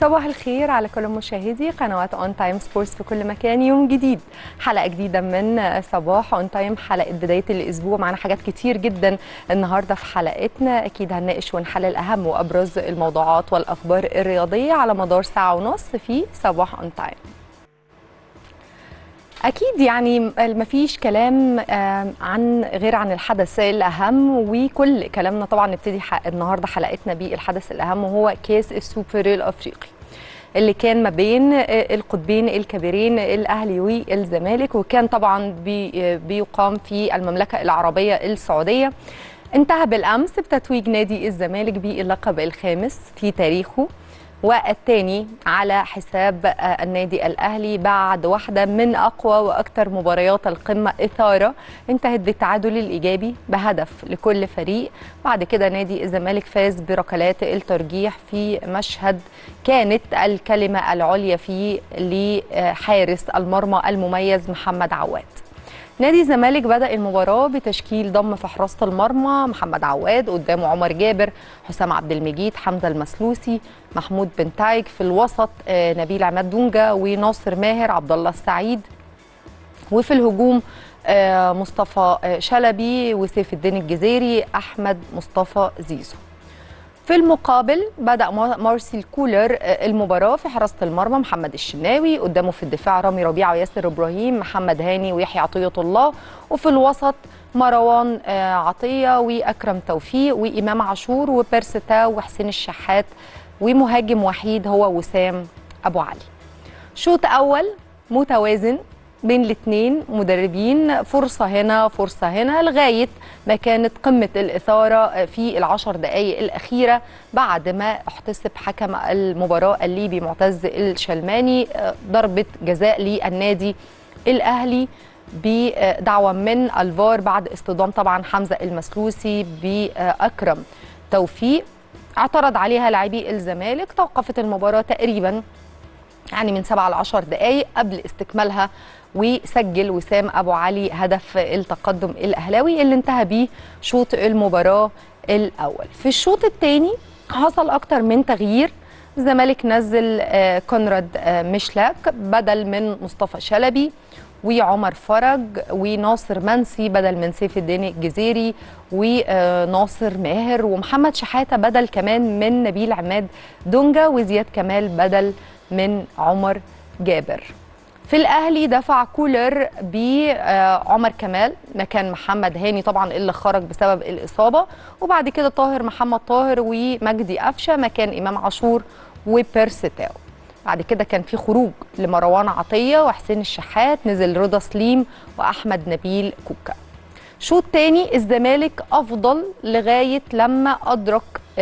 صباح الخير على كل مشاهدي قنوات اون تايم سبورتس في كل مكان يوم جديد حلقه جديده من صباح اون تايم حلقه بدايه الاسبوع معنا حاجات كتير جدا النهارده في حلقتنا اكيد هنناقش ونحلل اهم وابرز الموضوعات والاخبار الرياضيه على مدار ساعه ونص في صباح اون تايم اكيد يعني مفيش كلام عن غير عن الحدث الاهم وكل كلامنا طبعا نبتدي النهارده حلقتنا بالحدث الاهم وهو كاس السوبر الافريقي اللي كان ما بين القطبين الكبيرين الاهلي والزمالك وكان طبعا بي بيقام في المملكه العربيه السعوديه انتهى بالامس بتتويج نادي الزمالك باللقب الخامس في تاريخه والثاني على حساب النادي الاهلي بعد واحده من اقوى واكثر مباريات القمه اثاره انتهت بالتعادل الايجابي بهدف لكل فريق بعد كده نادي الزمالك فاز بركلات الترجيح في مشهد كانت الكلمه العليا فيه لحارس المرمى المميز محمد عواد نادي الزمالك بدأ المباراة بتشكيل ضم في حراسة المرمى محمد عواد قدامه عمر جابر حسام عبد المجيد حمزة المسلوسي محمود بن تايج في الوسط نبيل عماد دونجا وناصر ماهر عبد الله السعيد وفي الهجوم مصطفى شلبي وسيف الدين الجزيري أحمد مصطفى زيزو في المقابل بدأ مارسيل كولر المباراة في حراسة المرمى محمد الشناوي قدامه في الدفاع رامي ربيعة وياسر إبراهيم محمد هاني ويحيى عطية الله وفي الوسط مروان عطية وأكرم توفيق وإمام عاشور وبيرستا وحسين الشحات ومهاجم وحيد هو وسام أبو علي شوط أول متوازن بين الاثنين مدربين فرصة هنا فرصة هنا لغاية ما كانت قمة الإثارة في العشر دقايق الأخيرة بعد ما احتسب حكم المباراة الليبي معتز الشلماني ضربة جزاء للنادي الأهلي بدعوة من الفار بعد اصطدام طبعا حمزة المسلوسي بأكرم توفيق اعترض عليها لاعبي الزمالك توقفت المباراة تقريبا يعني من 7 ل 10 دقائق قبل استكمالها وسجل وسام ابو علي هدف التقدم الاهلاوي اللي انتهى بيه شوط المباراه الاول في الشوط الثاني حصل اكتر من تغيير الزمالك نزل كونراد مشلاك بدل من مصطفى شلبي وعمر فرج وناصر منسي بدل من سيف الدين الجزيري وناصر ماهر ومحمد شحاته بدل كمان من نبيل عماد دونجا وزياد كمال بدل من عمر جابر في الاهلي دفع كولر بعمر كمال مكان محمد هاني طبعا اللي خرج بسبب الاصابه وبعد كده طاهر محمد طاهر ومجدي قفشه مكان امام عاشور وبيرستاو بعد كده كان في خروج لمروان عطيه وحسين الشحات نزل رضا سليم واحمد نبيل كوكا شوط تاني الزمالك افضل لغايه لما ادرك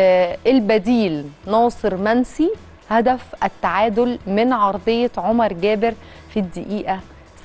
البديل ناصر منسي هدف التعادل من عرضية عمر جابر في الدقيقة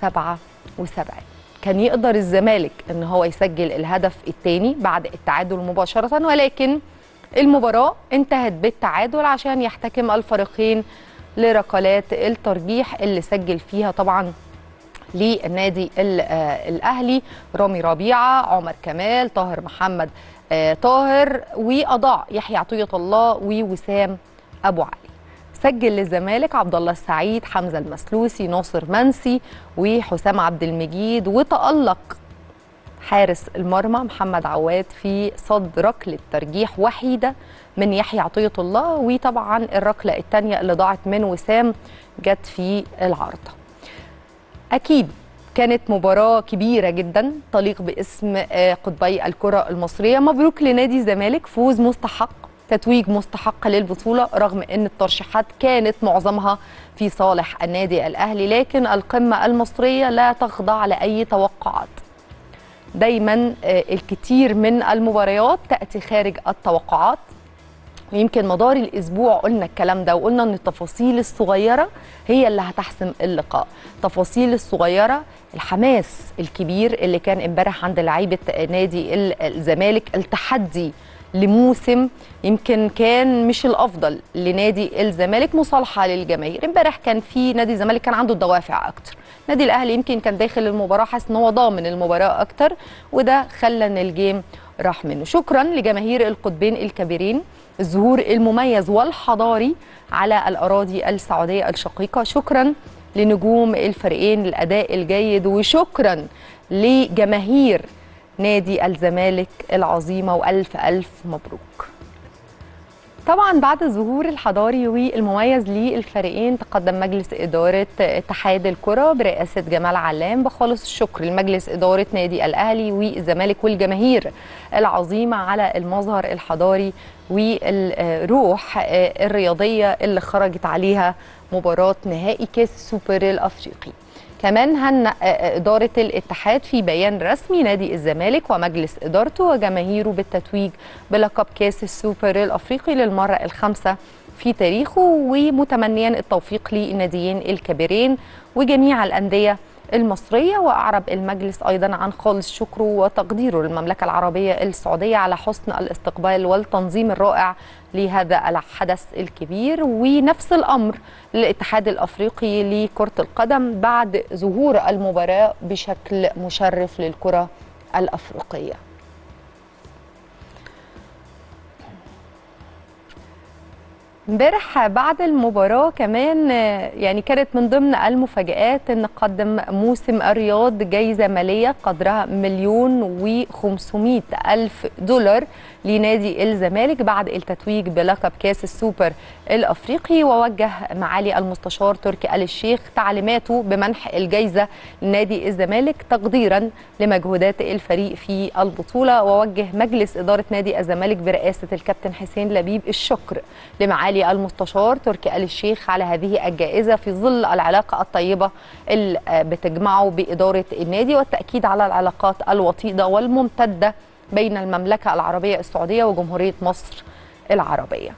77 كان يقدر الزمالك ان هو يسجل الهدف الثاني بعد التعادل مباشرة ولكن المباراة انتهت بالتعادل عشان يحتكم الفريقين لركلات الترجيح اللي سجل فيها طبعا للنادي الاهلي رامي ربيعه عمر كمال طاهر محمد طاهر واضاع يحيى عطيه الله ووسام ابو علي سجل للزمالك عبد الله السعيد حمزه المسلوسي ناصر منسي وحسام عبد المجيد وتالق حارس المرمى محمد عواد في صد ركله ترجيح وحيده من يحيى عطيه الله وطبعا الركله الثانيه اللي ضاعت من وسام جت في العارضه اكيد كانت مباراة كبيرة جدا تليق باسم قطبي الكرة المصرية مبروك لنادي الزمالك فوز مستحق تتويج مستحق للبطولة رغم أن الترشيحات كانت معظمها في صالح النادي الأهلي لكن القمة المصرية لا تخضع لأي توقعات دايما الكثير من المباريات تأتي خارج التوقعات ويمكن مدار الاسبوع قلنا الكلام ده وقلنا ان التفاصيل الصغيره هي اللي هتحسم اللقاء التفاصيل الصغيره الحماس الكبير اللي كان امبارح عند لعيبه نادي الزمالك التحدي لموسم يمكن كان مش الافضل لنادي الزمالك مصالحه للجماهير امبارح كان في نادي الزمالك كان عنده دوافع اكتر نادي الاهلي يمكن كان داخل المباراه حاسس ان هو ضامن المباراه اكتر وده خلى ان الجيم راح منه شكرا لجماهير القطبين الكبيرين الظهور المميز والحضاري على الأراضي السعودية الشقيقة شكرا لنجوم الفريقين الأداء الجيد وشكرا لجماهير نادي الزمالك العظيمة وألف ألف مبروك طبعا بعد الظهور الحضاري والمميز للفريقين تقدم مجلس إدارة اتحاد الكرة برئاسة جمال علام بخالص الشكر لمجلس إدارة نادي الأهلي والزمالك والجماهير العظيمة على المظهر الحضاري والروح الرياضية اللي خرجت عليها مباراة نهائي كاس السوبر الأفريقي كمان هنأ إدارة الاتحاد في بيان رسمي نادي الزمالك ومجلس إدارته وجماهيره بالتتويج بلقب كاس السوبر الأفريقي للمرة الخامسة في تاريخه ومتمنيا التوفيق للناديين الكبيرين وجميع الأندية المصرية وأعرب المجلس أيضا عن خالص شكره وتقديره للمملكة العربية السعودية على حسن الاستقبال والتنظيم الرائع لهذا الحدث الكبير ونفس الأمر للاتحاد الأفريقي لكرة القدم بعد ظهور المباراة بشكل مشرف للكرة الأفريقية امبارح بعد المباراة كمان يعني كانت من ضمن المفاجآت ان قدم موسم الرياض جايزة مالية قدرها مليون وخمسمائة ألف دولار لنادي الزمالك بعد التتويج بلقب كاس السوبر الأفريقي ووجه معالي المستشار تركي آل الشيخ تعليماته بمنح الجايزة لنادي الزمالك تقديرا لمجهودات الفريق في البطولة ووجه مجلس إدارة نادي الزمالك برئاسة الكابتن حسين لبيب الشكر لمعالي المستشار تركي آل الشيخ على هذه الجائزة في ظل العلاقة الطيبة اللي بتجمعه بإدارة النادي والتأكيد على العلاقات الوطيدة والممتدة بين المملكة العربية السعودية وجمهورية مصر العربية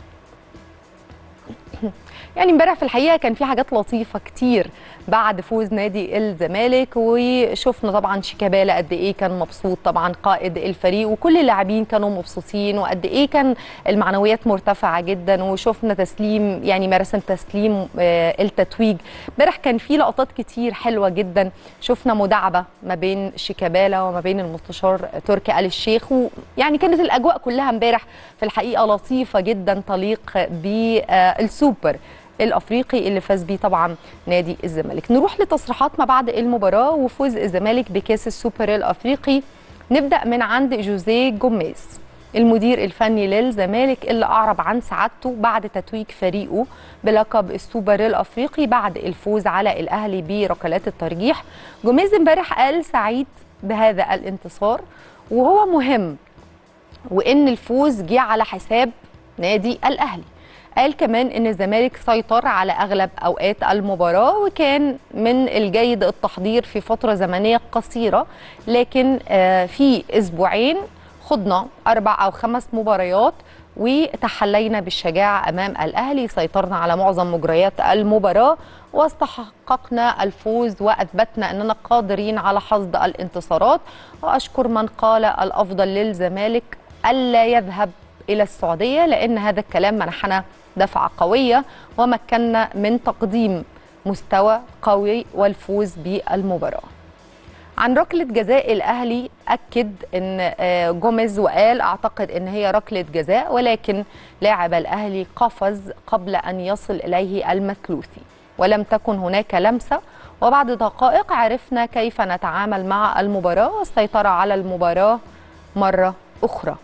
يعني امبارح في الحقيقه كان في حاجات لطيفه كتير بعد فوز نادي الزمالك وشفنا طبعا شيكابالا قد ايه كان مبسوط طبعا قائد الفريق وكل اللاعبين كانوا مبسوطين وقد ايه كان المعنويات مرتفعه جدا وشفنا تسليم يعني مراسم تسليم آه التتويج امبارح كان في لقطات كتير حلوه جدا شفنا مداعبه ما بين شيكابالا وما بين المستشار تركي آل الشيخ ويعني كانت الاجواء كلها امبارح في الحقيقه لطيفه جدا تليق بالسوبر الافريقي اللي فاز بيه طبعا نادي الزمالك نروح لتصريحات ما بعد المباراه وفوز الزمالك بكاس السوبر الافريقي نبدا من عند جوزيه جوميز المدير الفني للزمالك اللي اعرب عن سعادته بعد تتويج فريقه بلقب السوبر الافريقي بعد الفوز على الاهلي بركلات الترجيح جوميز امبارح قال سعيد بهذا الانتصار وهو مهم وان الفوز جه على حساب نادي الاهلي قال كمان ان الزمالك سيطر على اغلب اوقات المباراه وكان من الجيد التحضير في فتره زمنيه قصيره لكن في اسبوعين خضنا اربع او خمس مباريات وتحلينا بالشجاعه امام الاهلي سيطرنا على معظم مجريات المباراه واستحققنا الفوز واثبتنا اننا قادرين على حصد الانتصارات واشكر من قال الافضل للزمالك الا يذهب الى السعوديه لان هذا الكلام منحنا دفعه قويه ومكننا من تقديم مستوى قوي والفوز بالمباراه. عن ركله جزاء الاهلي اكد ان جوميز وقال اعتقد ان هي ركله جزاء ولكن لاعب الاهلي قفز قبل ان يصل اليه المثلوثي ولم تكن هناك لمسه وبعد دقائق عرفنا كيف نتعامل مع المباراه والسيطره على المباراه مره اخرى.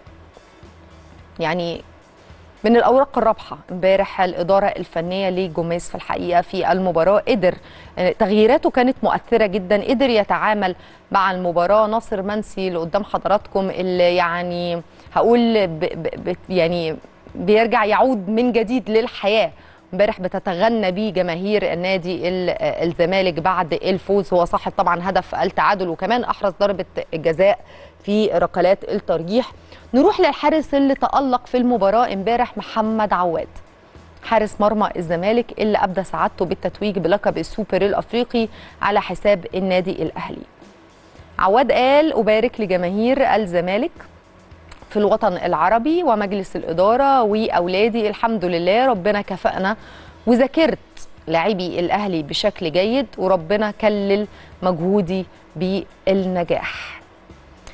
يعني من الاوراق الرابحه امبارح الاداره الفنيه لجوميز في الحقيقه في المباراه قدر تغييراته كانت مؤثره جدا قدر يتعامل مع المباراه ناصر منسي اللي قدام حضراتكم اللي يعني هقول ب ب يعني بيرجع يعود من جديد للحياه امبارح بتتغنى بيه جماهير النادي الزمالك بعد الفوز هو صاحب طبعا هدف التعادل وكمان احرز ضربه الجزاء في ركلات الترجيح نروح للحارس اللي تألق في المباراة امبارح محمد عواد حارس مرمى الزمالك اللي أبدى سعادته بالتتويج بلقب السوبر الأفريقي على حساب النادي الأهلي عواد قال أبارك لجماهير الزمالك في الوطن العربي ومجلس الإدارة وأولادي الحمد لله ربنا كفأنا وذاكرت لاعبي الأهلي بشكل جيد وربنا كلل مجهودي بالنجاح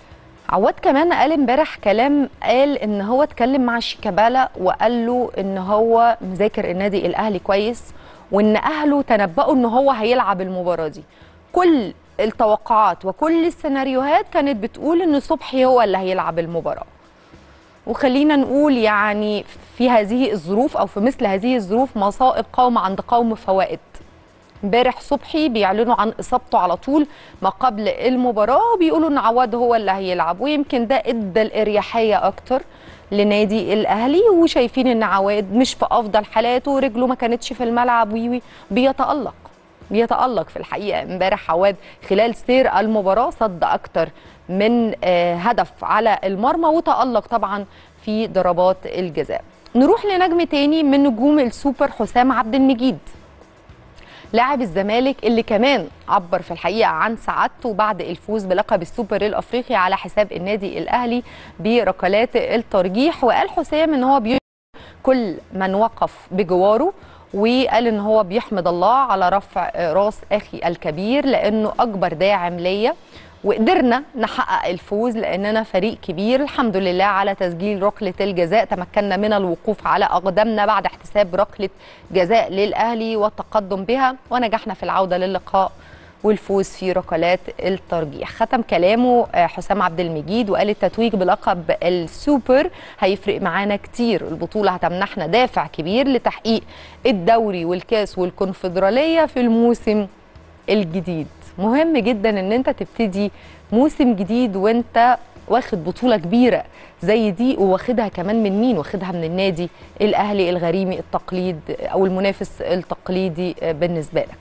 عواد كمان قال امبارح كلام قال ان هو اتكلم مع شيكابالا وقال له ان هو مذاكر النادي الاهلي كويس وان اهله تنبؤوا ان هو هيلعب المباراه دي كل التوقعات وكل السيناريوهات كانت بتقول ان صبحي هو اللي هيلعب المباراه وخلينا نقول يعني في هذه الظروف او في مثل هذه الظروف مصائب قوم عند قوم فوائد امبارح صبحي بيعلنوا عن اصابته على طول ما قبل المباراه وبيقولوا ان عواد هو اللي هيلعب ويمكن ده ادى الاريحيه اكتر لنادي الاهلي وشايفين ان عواد مش في افضل حالاته ورجله ما كانتش في الملعب ويوي بيتالق بيتالق في الحقيقه امبارح عواد خلال سير المباراه صد اكتر من آه، هدف على المرمى وتالق طبعا في ضربات الجزاء نروح لنجم تاني من نجوم السوبر حسام عبد المجيد لاعب الزمالك اللي كمان عبر في الحقيقه عن سعادته بعد الفوز بلقب السوبر الافريقي على حساب النادي الاهلي بركلات الترجيح وقال حسام ان هو بي كل من وقف بجواره وقال ان هو بيحمد الله على رفع راس اخي الكبير لانه اكبر داعم ليا وقدرنا نحقق الفوز لاننا فريق كبير الحمد لله على تسجيل ركله الجزاء تمكنا من الوقوف على اقدامنا بعد احتساب ركله جزاء للاهلي والتقدم بها ونجحنا في العوده للقاء والفوز في ركلات الترجيح ختم كلامه آه، حسام عبد المجيد وقال التتويج بلقب السوبر هيفرق معانا كتير البطولة هتمنحنا دافع كبير لتحقيق الدوري والكاس والكونفدرالية في الموسم الجديد مهم جدا ان انت تبتدي موسم جديد وانت واخد بطولة كبيرة زي دي وواخدها كمان من مين واخدها من النادي الأهلي الغريمي التقليد أو المنافس التقليدي آه، بالنسبة لك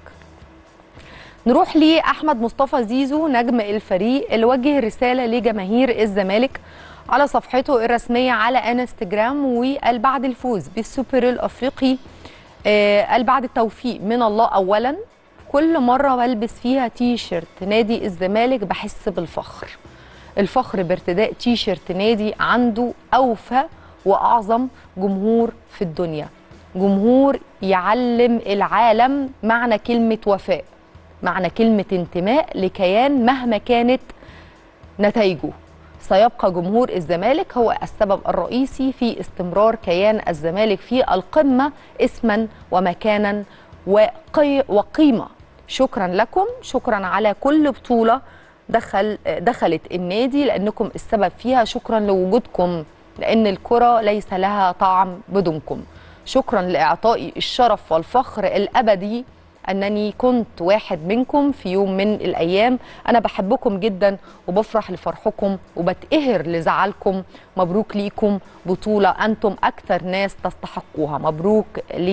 نروح لأحمد مصطفى زيزو نجم الفريق اللي وجه رسالة لجماهير الزمالك على صفحته الرسمية على انستجرام وقال بعد الفوز بالسوبر الأفريقي آه، قال بعد التوفيق من الله أولا كل مرة بلبس فيها تي شيرت نادي الزمالك بحس بالفخر الفخر بارتداء تي شيرت نادي عنده أوفى وأعظم جمهور في الدنيا جمهور يعلم العالم معنى كلمة وفاء معنى كلمة انتماء لكيان مهما كانت نتائجه سيبقى جمهور الزمالك هو السبب الرئيسي في استمرار كيان الزمالك في القمة اسما ومكانا وقي وقيمة شكرا لكم شكرا على كل بطولة دخل دخلت النادي لأنكم السبب فيها شكرا لوجودكم لأن الكرة ليس لها طعم بدونكم شكرا لإعطائي الشرف والفخر الأبدي أنني كنت واحد منكم في يوم من الأيام أنا بحبكم جدا وبفرح لفرحكم وبتقهر لزعلكم مبروك ليكم بطولة أنتم أكثر ناس تستحقوها مبروك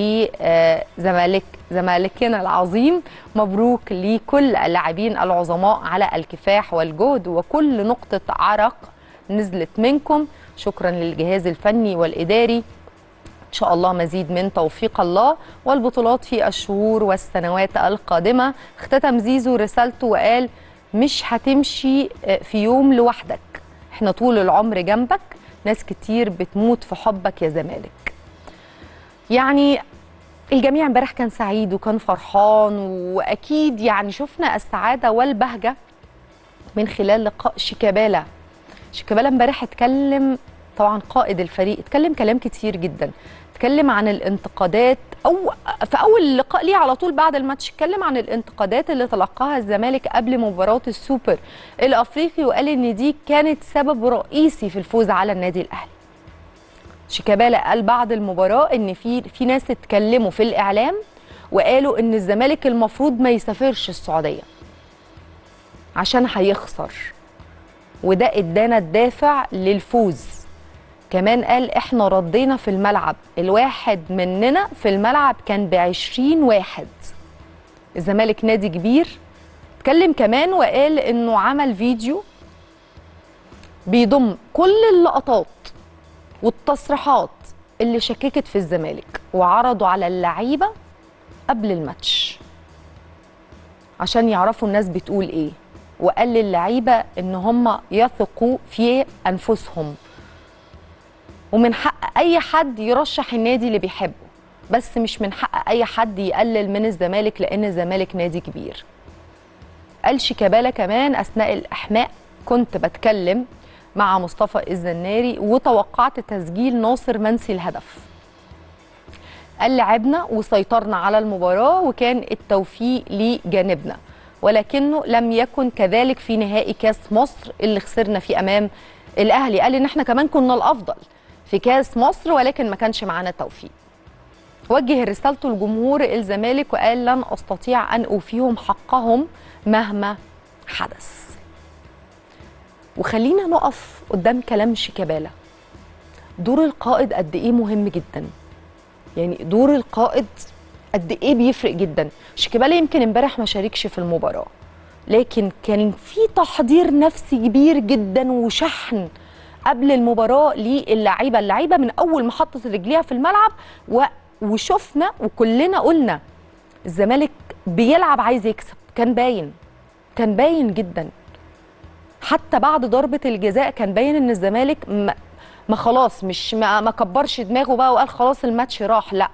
لزمالك زمالكنا العظيم مبروك لكل اللاعبين العظماء على الكفاح والجهد وكل نقطة عرق نزلت منكم شكرا للجهاز الفني والإداري إن شاء الله مزيد من توفيق الله والبطولات في الشهور والسنوات القادمة اختتم زيزو رسالته وقال مش هتمشي في يوم لوحدك احنا طول العمر جنبك ناس كتير بتموت في حبك يا زمالك يعني الجميع امبارح كان سعيد وكان فرحان واكيد يعني شفنا السعاده والبهجه من خلال لقاء شيكابالا شيكابالا امبارح اتكلم طبعا قائد الفريق اتكلم كلام كتير جدا اتكلم عن الانتقادات او في اول لقاء ليه على طول بعد الماتش اتكلم عن الانتقادات اللي تلقاها الزمالك قبل مباراه السوبر الافريقي وقال ان دي كانت سبب رئيسي في الفوز على النادي الاهلي شيكابالا قال بعد المباراه ان في في ناس اتكلموا في الاعلام وقالوا ان الزمالك المفروض ما يسافرش السعوديه عشان هيخسر وده ادانا الدافع للفوز كمان قال احنا ردينا في الملعب الواحد مننا في الملعب كان بعشرين واحد الزمالك نادي كبير اتكلم كمان وقال انه عمل فيديو بيضم كل اللقطات والتصريحات اللي شككت في الزمالك وعرضوا على اللعيبه قبل الماتش عشان يعرفوا الناس بتقول ايه وقال للعيبه ان هم يثقوا في انفسهم ومن حق اي حد يرشح النادي اللي بيحبه بس مش من حق اي حد يقلل من الزمالك لان الزمالك نادي كبير قال شيكابالا كمان اثناء الاحماء كنت بتكلم مع مصطفى الزناري وتوقعت تسجيل ناصر منسي الهدف قال لعبنا وسيطرنا على المباراة وكان التوفيق لجانبنا ولكنه لم يكن كذلك في نهائي كاس مصر اللي خسرنا فيه أمام الأهلي قال إن احنا كمان كنا الأفضل في كاس مصر ولكن ما كانش معانا توفيق وجه رسالته لجمهور الزمالك وقال لن أستطيع أن أوفيهم حقهم مهما حدث وخلينا نقف قدام كلام شيكابالا دور القائد قد ايه مهم جدا يعني دور القائد قد ايه بيفرق جدا شيكابالا يمكن امبارح ما شاركش في المباراه لكن كان في تحضير نفسي كبير جدا وشحن قبل المباراه للعيبه اللعيبه من اول ما حطت رجليها في الملعب و... وشفنا وكلنا قلنا الزمالك بيلعب عايز يكسب كان باين كان باين جدا حتى بعد ضربه الجزاء كان باين ان الزمالك ما, ما خلاص مش ما, ما كبرش دماغه بقى وقال خلاص الماتش راح لا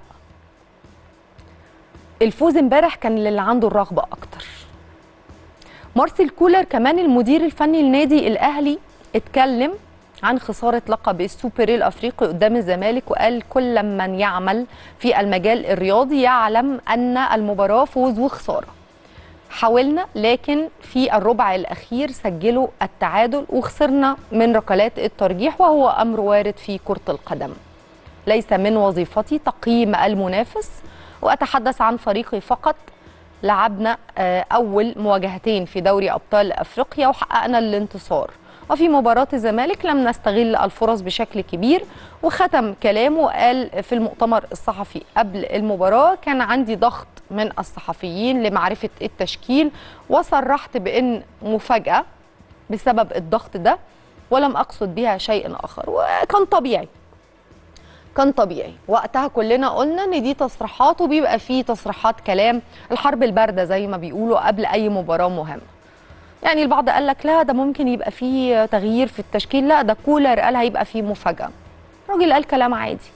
الفوز امبارح كان للي عنده الرغبه اكتر مارسيل كولر كمان المدير الفني لنادي الاهلي اتكلم عن خساره لقب السوبر الافريقي قدام الزمالك وقال كل من يعمل في المجال الرياضي يعلم ان المباراه فوز وخساره حاولنا لكن في الربع الاخير سجلوا التعادل وخسرنا من ركلات الترجيح وهو امر وارد في كره القدم ليس من وظيفتي تقييم المنافس واتحدث عن فريقي فقط لعبنا اول مواجهتين في دوري ابطال افريقيا وحققنا الانتصار وفي مباراة الزمالك لم نستغل الفرص بشكل كبير وختم كلامه وقال في المؤتمر الصحفي قبل المباراة كان عندي ضغط من الصحفيين لمعرفة التشكيل وصرحت بأن مفاجأة بسبب الضغط ده ولم أقصد بها شيء آخر وكان طبيعي كان طبيعي وقتها كلنا قلنا ان دي تصريحات وبيبقى فيه تصريحات كلام الحرب البارده زي ما بيقولوا قبل اي مباراه مهمه يعني البعض قال لك لا ده ممكن يبقى فيه تغيير في التشكيل لا ده كولر قال هيبقى فيه مفاجاه الراجل قال كلام عادي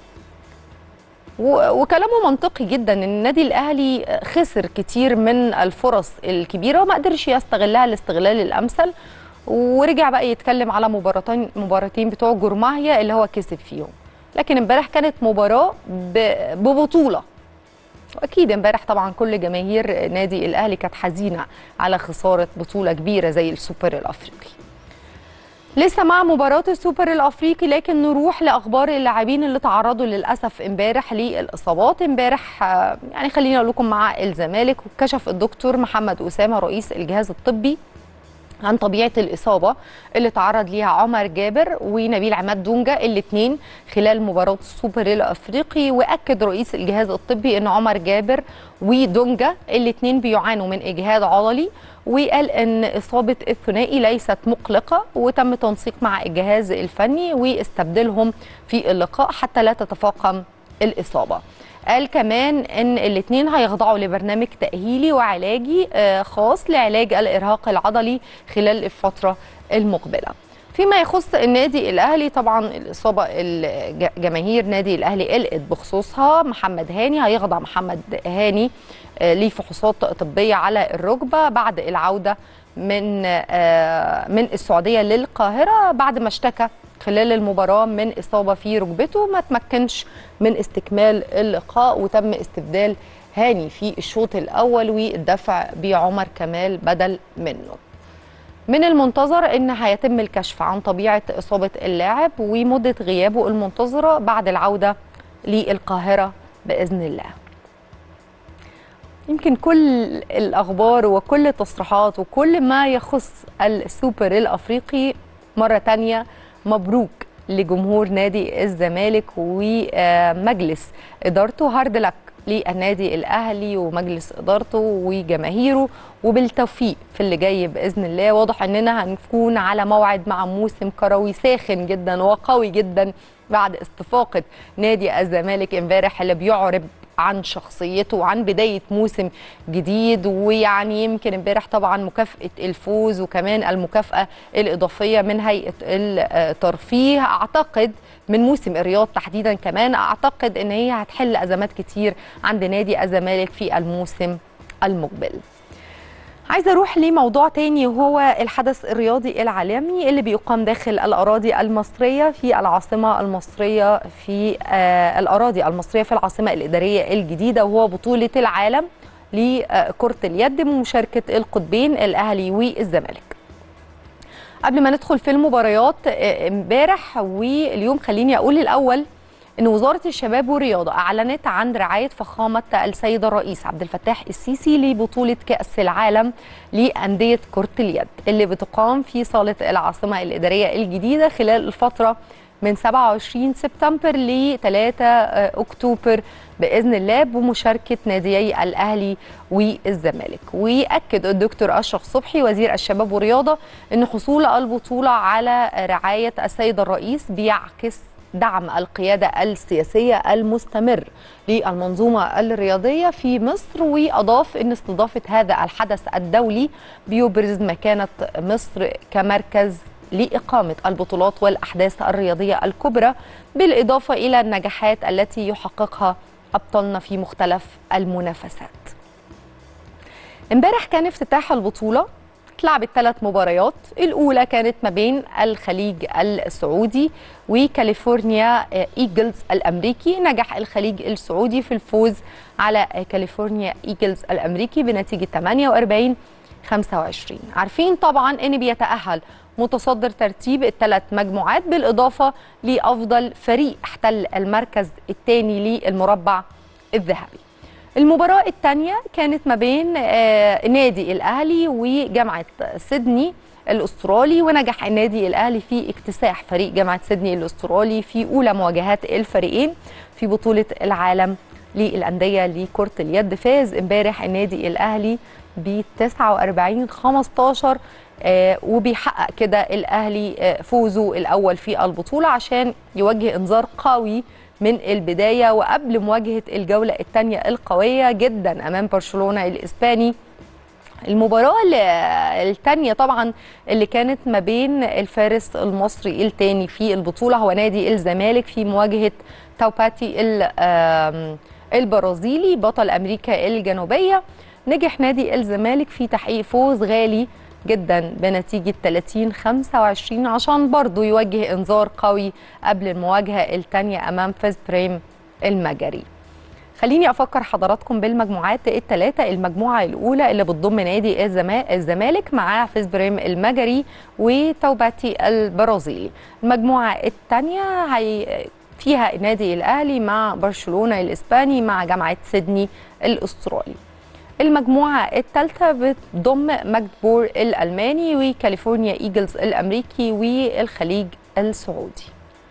وكلامه منطقي جدا ان النادي الاهلي خسر كتير من الفرص الكبيره وما قدرش يستغلها الاستغلال الامثل ورجع بقى يتكلم على مباراتين مباراتين بتوع جورماهيا اللي هو كسب فيهم لكن امبارح كانت مباراه ببطوله واكيد امبارح طبعا كل جماهير نادي الاهلي كانت حزينه على خساره بطوله كبيره زي السوبر الافريقي لسه مع مباراة السوبر الافريقي لكن نروح لاخبار اللاعبين اللي تعرضوا للاسف امبارح للاصابات امبارح يعني خلينا اقول لكم مع الزمالك وكشف الدكتور محمد اسامه رئيس الجهاز الطبي عن طبيعه الاصابه اللي تعرض ليها عمر جابر ونبيل عماد دونجا الاثنين خلال مباراه السوبر الافريقي واكد رئيس الجهاز الطبي ان عمر جابر ودونجا الاثنين بيعانوا من اجهاد عضلي وقال ان اصابه الثنائي ليست مقلقه وتم تنسيق مع الجهاز الفني واستبدلهم في اللقاء حتى لا تتفاقم الاصابه قال كمان ان الاثنين هيخضعوا لبرنامج تاهيلي وعلاجي خاص لعلاج الارهاق العضلي خلال الفتره المقبله فيما يخص النادي الاهلي طبعا الاصابه جماهير نادي الاهلي قلقت بخصوصها محمد هاني هيخضع محمد هاني لفحوصات طبيه على الركبه بعد العوده من من السعوديه للقاهره بعد ما اشتكى خلال المباراة من إصابة في ركبته ما تمكنش من استكمال اللقاء وتم استبدال هاني في الشوط الأول والدفع بعمر كمال بدل منه من المنتظر ان هيتم الكشف عن طبيعه اصابه اللاعب ومده غيابه المنتظره بعد العوده للقاهره باذن الله. يمكن كل الاخبار وكل التصريحات وكل ما يخص السوبر الافريقي مره تانيه مبروك لجمهور نادي الزمالك ومجلس ادارته هارد لك للنادي الاهلي ومجلس ادارته وجماهيره وبالتوفيق في اللي جاي باذن الله واضح اننا هنكون على موعد مع موسم كروي ساخن جدا وقوي جدا بعد استفاقه نادي الزمالك امبارح اللي بيعرب عن شخصيته وعن بدايه موسم جديد ويعني يمكن امبارح طبعا مكافاه الفوز وكمان المكافاه الاضافيه من هيئه الترفيه اعتقد من موسم الرياض تحديدا كمان اعتقد ان هي هتحل ازمات كتير عند نادي الزمالك في الموسم المقبل عايزه اروح لموضوع تاني وهو الحدث الرياضي العالمي اللي بيقام داخل الاراضي المصريه في العاصمه المصريه في آه الاراضي المصريه في العاصمه الاداريه الجديده وهو بطوله العالم لكره اليد بمشاركه القطبين الاهلي والزمالك. قبل ما ندخل في المباريات آه، امبارح واليوم خليني اقول الاول ان وزاره الشباب والرياضه اعلنت عن رعايه فخامه السيد الرئيس عبد الفتاح السيسي لبطوله كاس العالم لانديه كره اليد اللي بتقام في صاله العاصمه الاداريه الجديده خلال الفتره من 27 سبتمبر ل 3 اكتوبر باذن الله بمشاركه ناديي الاهلي والزمالك ويأكد الدكتور اشرف صبحي وزير الشباب والرياضه ان حصول البطوله على رعايه السيد الرئيس بيعكس دعم القيادة السياسية المستمر للمنظومة الرياضية في مصر وأضاف أن استضافة هذا الحدث الدولي بيبرز مكانة مصر كمركز لإقامة البطولات والأحداث الرياضية الكبرى بالإضافة إلى النجاحات التي يحققها أبطالنا في مختلف المنافسات امبارح كان افتتاح البطولة اتلعبت ثلاث مباريات الأولى كانت ما بين الخليج السعودي وكاليفورنيا إيجلز الأمريكي نجح الخليج السعودي في الفوز على كاليفورنيا إيجلز الأمريكي بنتيجة 48 25 عارفين طبعا ان بيتأهل متصدر ترتيب الثلاث مجموعات بالإضافة لأفضل فريق احتل المركز الثاني للمربع الذهبي المباراة الثانية كانت ما بين آه، نادي الأهلي وجامعة سيدني الأسترالي ونجح النادي الأهلي في اكتساح فريق جامعة سيدني الأسترالي في أولى مواجهات الفريقين في بطولة العالم للأندية لكرة اليد فاز امبارح النادي الأهلي ب 49 15 آه، وبيحقق كده الأهلي آه، فوزه الأول في البطولة عشان يوجه إنذار قوي من البداية وقبل مواجهة الجولة الثانية القوية جدا أمام برشلونة الإسباني المباراة الثانية طبعا اللي كانت ما بين الفارس المصري الثاني في البطولة هو نادي الزمالك في مواجهة تاوباتي ال- آم، البرازيلي بطل أمريكا الجنوبية نجح نادي الزمالك في تحقيق فوز غالي جدا بنتيجة 30 25 عشان برضه يوجه انذار قوي قبل المواجهة الثانية أمام فيز بريم المجري خليني افكر حضراتكم بالمجموعات الثلاثه المجموعه الاولى اللي بتضم نادي الزما- الزمالك مع فيز بريم المجري وتوباتي البرازيلي المجموعه الثانيه هي فيها النادي الاهلي مع برشلونه الاسباني مع جامعه سيدني الاسترالي المجموعة الثالثة بتضم ماجدبور الألماني وكاليفورنيا إيجلز الأمريكي والخليج السعودي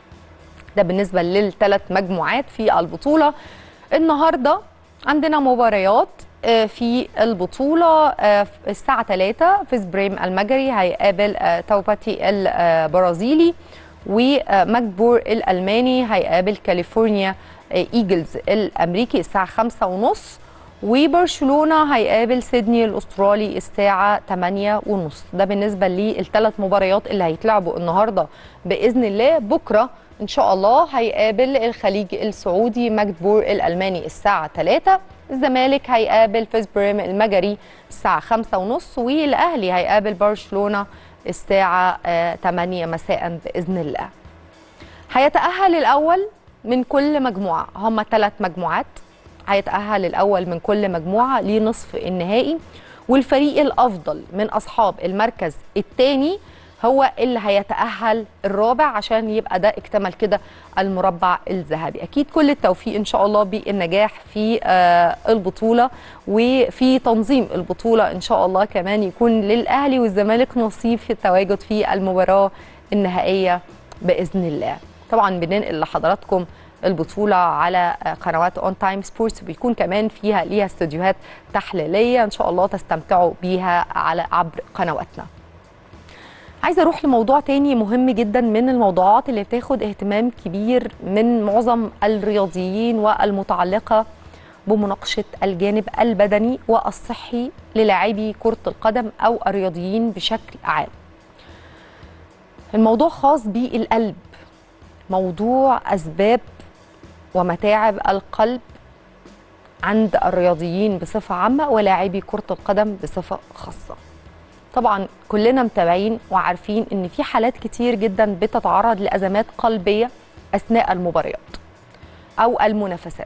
ده بالنسبة للثلاث مجموعات في البطولة النهاردة عندنا مباريات آه، في البطولة آه، الساعة 3 فيز بريم المجري هيقابل آه، توباتي البرازيلي وماجبور الألماني هيقابل كاليفورنيا آه، إيجلز الأمريكي الساعة 5 ونص وبرشلونة هيقابل سيدني الأسترالي الساعة 8 ونص ده بالنسبة للثلاث مباريات اللي هيتلعبوا النهاردة بإذن الله بكرة إن شاء الله هيقابل الخليج السعودي ماجدبور الألماني الساعة 3 الزمالك هيقابل فيسبريم المجري الساعة 5 ونص والأهلي هيقابل برشلونة الساعة آه، 8 مساء بإذن الله هيتأهل الأول من كل مجموعة هم ثلاث مجموعات هيتأهل الأول من كل مجموعة لنصف النهائي والفريق الأفضل من أصحاب المركز الثاني هو اللي هيتأهل الرابع عشان يبقى ده اكتمل كده المربع الذهبي أكيد كل التوفيق إن شاء الله بالنجاح في آه، البطولة وفي تنظيم البطولة إن شاء الله كمان يكون للأهلي والزمالك نصيب في التواجد في المباراة النهائية بإذن الله طبعا بننقل لحضراتكم البطولة على قنوات اون تايم سبورتس بيكون كمان فيها ليها استوديوهات تحليلية ان شاء الله تستمتعوا بيها على عبر قنواتنا عايزة اروح لموضوع تاني مهم جدا من الموضوعات اللي بتاخد اهتمام كبير من معظم الرياضيين والمتعلقة بمناقشة الجانب البدني والصحي للاعبي كرة القدم أو الرياضيين بشكل عام الموضوع خاص بالقلب موضوع أسباب ومتاعب القلب عند الرياضيين بصفة عامة ولاعبي كرة القدم بصفة خاصة طبعا كلنا متابعين وعارفين ان في حالات كتير جدا بتتعرض لازمات قلبيه اثناء المباريات او المنافسات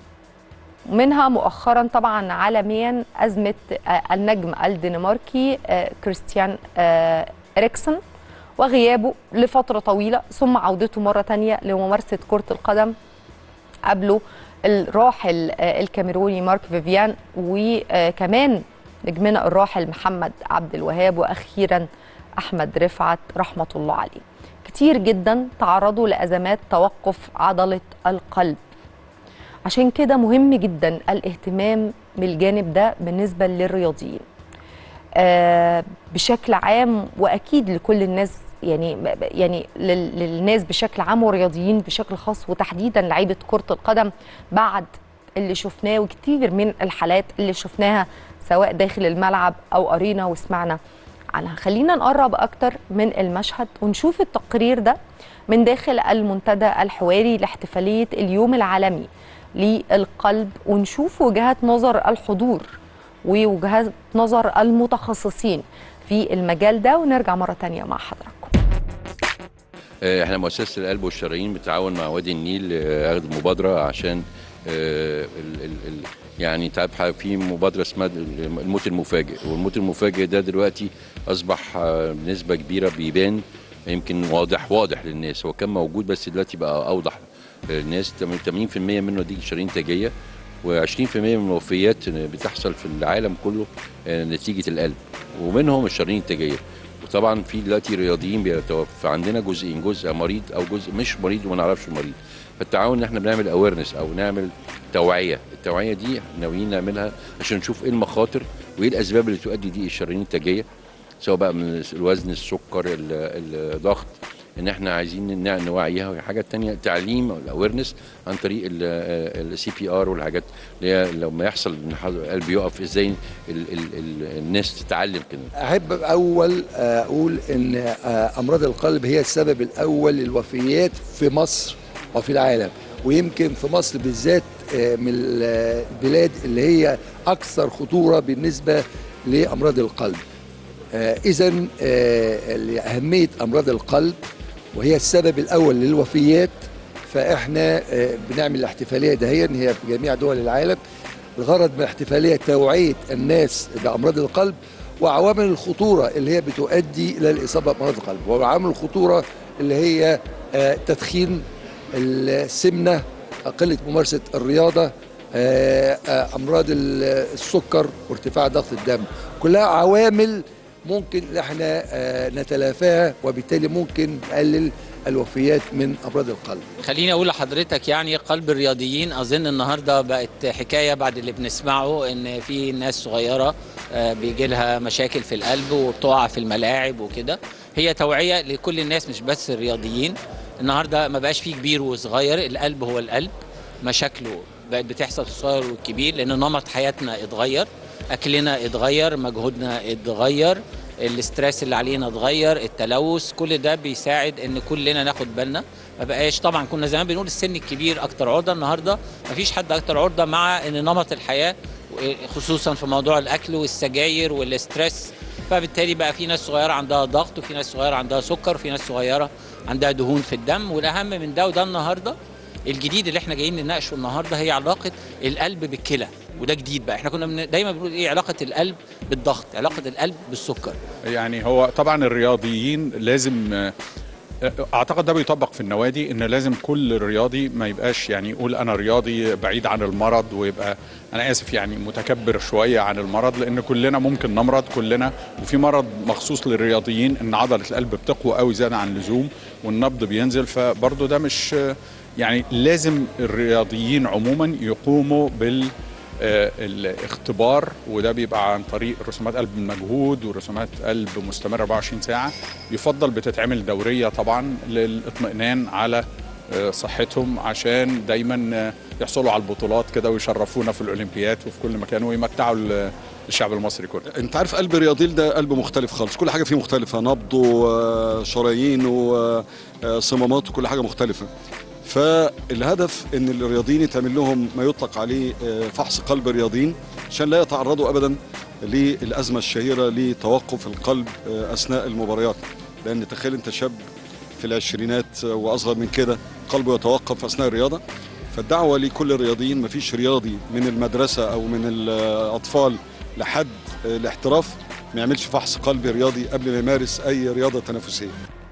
منها مؤخرا طبعا عالميا ازمه النجم الدنماركي كريستيان اريكسون وغيابه لفتره طويله ثم عودته مره تانية لممارسه كره القدم قبله الراحل الكاميروني مارك فيفيان وكمان نجمنا الراحل محمد عبد الوهاب واخيرا احمد رفعت رحمه الله عليه كتير جدا تعرضوا لازمات توقف عضله القلب عشان كده مهم جدا الاهتمام بالجانب ده بالنسبه للرياضيين آه بشكل عام واكيد لكل الناس يعني يعني للناس بشكل عام والرياضيين بشكل خاص وتحديدا لعيبه كره القدم بعد اللي شفناه وكتير من الحالات اللي شفناها سواء داخل الملعب او قرينا وسمعنا عنها خلينا نقرب اكتر من المشهد ونشوف التقرير ده من داخل المنتدى الحواري لاحتفاليه اليوم العالمي للقلب ونشوف وجهات نظر الحضور ووجهات نظر المتخصصين في المجال ده ونرجع مره تانية مع حضراتكم احنا مؤسسه القلب والشرايين بتعاون مع وادي النيل اخذ مبادره عشان ال ال ال يعني انت عارف في مبادره اسمها الموت المفاجئ والموت المفاجئ ده دلوقتي اصبح بنسبه كبيره بيبان يمكن واضح واضح للناس هو كان موجود بس دلوقتي بقى اوضح للناس 80% منه دي شرايين تاجيه و20% من الوفيات بتحصل في العالم كله نتيجه القلب ومنهم الشرايين التاجيه وطبعا في دلوقتي رياضيين بيتوفى عندنا جزئين جزء مريض او جزء مش مريض وما نعرفش المريض فالتعاون ان احنا بنعمل اويرنس او نعمل توعيه التوعيه دي ناويين نعملها عشان نشوف ايه المخاطر وايه الاسباب اللي تؤدي دي الشرايين التاجيه سواء بقى من الوزن السكر الضغط ان احنا عايزين نوعيها والحاجه الثانيه تعليم او الاويرنس عن طريق السي بي ار والحاجات اللي هي لما يحصل ان القلب يقف ازاي ال ال ال الناس تتعلم كده احب اول اقول ان امراض القلب هي السبب الاول للوفيات في مصر وفي العالم ويمكن في مصر بالذات من البلاد اللي هي اكثر خطوره بالنسبه لامراض القلب اذا لاهميه امراض القلب وهي السبب الاول للوفيات فاحنا بنعمل الاحتفاليه دهيا هي في جميع دول العالم الغرض من الاحتفاليه توعيه الناس بامراض القلب وعوامل الخطوره اللي هي بتؤدي الى الاصابه بامراض القلب وعوامل الخطوره اللي هي تدخين السمنه قله ممارسه الرياضه امراض السكر وارتفاع ضغط الدم كلها عوامل ممكن احنا نتلافاها وبالتالي ممكن نقلل الوفيات من امراض القلب. خليني اقول لحضرتك يعني قلب الرياضيين اظن النهارده بقت حكايه بعد اللي بنسمعه ان في ناس صغيره بيجي لها مشاكل في القلب وبتقع في الملاعب وكده هي توعيه لكل الناس مش بس الرياضيين النهارده ما بقاش فيه كبير وصغير القلب هو القلب مشاكله بقت بتحصل في الصغير والكبير لان نمط حياتنا اتغير اكلنا اتغير مجهودنا اتغير الاسترس اللي علينا اتغير التلوث كل ده بيساعد ان كلنا ناخد بالنا ما بقاش طبعا كنا زمان بنقول السن الكبير اكتر عرضه النهارده ما فيش حد اكتر عرضه مع ان نمط الحياه خصوصا في موضوع الاكل والسجاير والاسترس فبالتالي بقى في ناس صغيره عندها ضغط وفي ناس صغيره عندها سكر وفي ناس صغيره عندها دهون في الدم والاهم من ده وده النهارده الجديد اللي احنا جايين نناقشه النهارده هي علاقه القلب بالكلى وده جديد بقى احنا كنا من دايما بنقول ايه علاقه القلب بالضغط علاقه القلب بالسكر يعني هو طبعا الرياضيين لازم اعتقد ده بيطبق في النوادي ان لازم كل رياضي ما يبقاش يعني يقول انا رياضي بعيد عن المرض ويبقى انا اسف يعني متكبر شويه عن المرض لان كلنا ممكن نمرض كلنا وفي مرض مخصوص للرياضيين ان عضله القلب بتقوى قوي زياده عن اللزوم والنبض بينزل فبرضه ده مش يعني لازم الرياضيين عموما يقوموا بال الاختبار وده بيبقى عن طريق رسومات قلب المجهود ورسومات قلب مستمره 24 ساعه يفضل بتتعمل دوريه طبعا للاطمئنان على صحتهم عشان دايما يحصلوا على البطولات كده ويشرفونا في الاولمبيات وفي كل مكان ويمتعوا الشعب المصري كله انت عارف قلب الرياضيل ده قلب مختلف خالص كل حاجه فيه مختلفه نبضه شرايينه صماماته كل حاجه مختلفه فالهدف ان الرياضيين يتعمل لهم ما يطلق عليه آه، فحص قلب الرياضيين عشان لا يتعرضوا ابدا للازمه الشهيره لتوقف القلب آه، اثناء المباريات لان تخيل انت شاب في العشرينات آه، واصغر من كده قلبه يتوقف اثناء الرياضه فالدعوه لكل الرياضيين مفيش رياضي من المدرسه او من الاطفال لحد آه، الاحتراف ما يعملش فحص قلبي رياضي قبل ما يمارس اي رياضه تنافسيه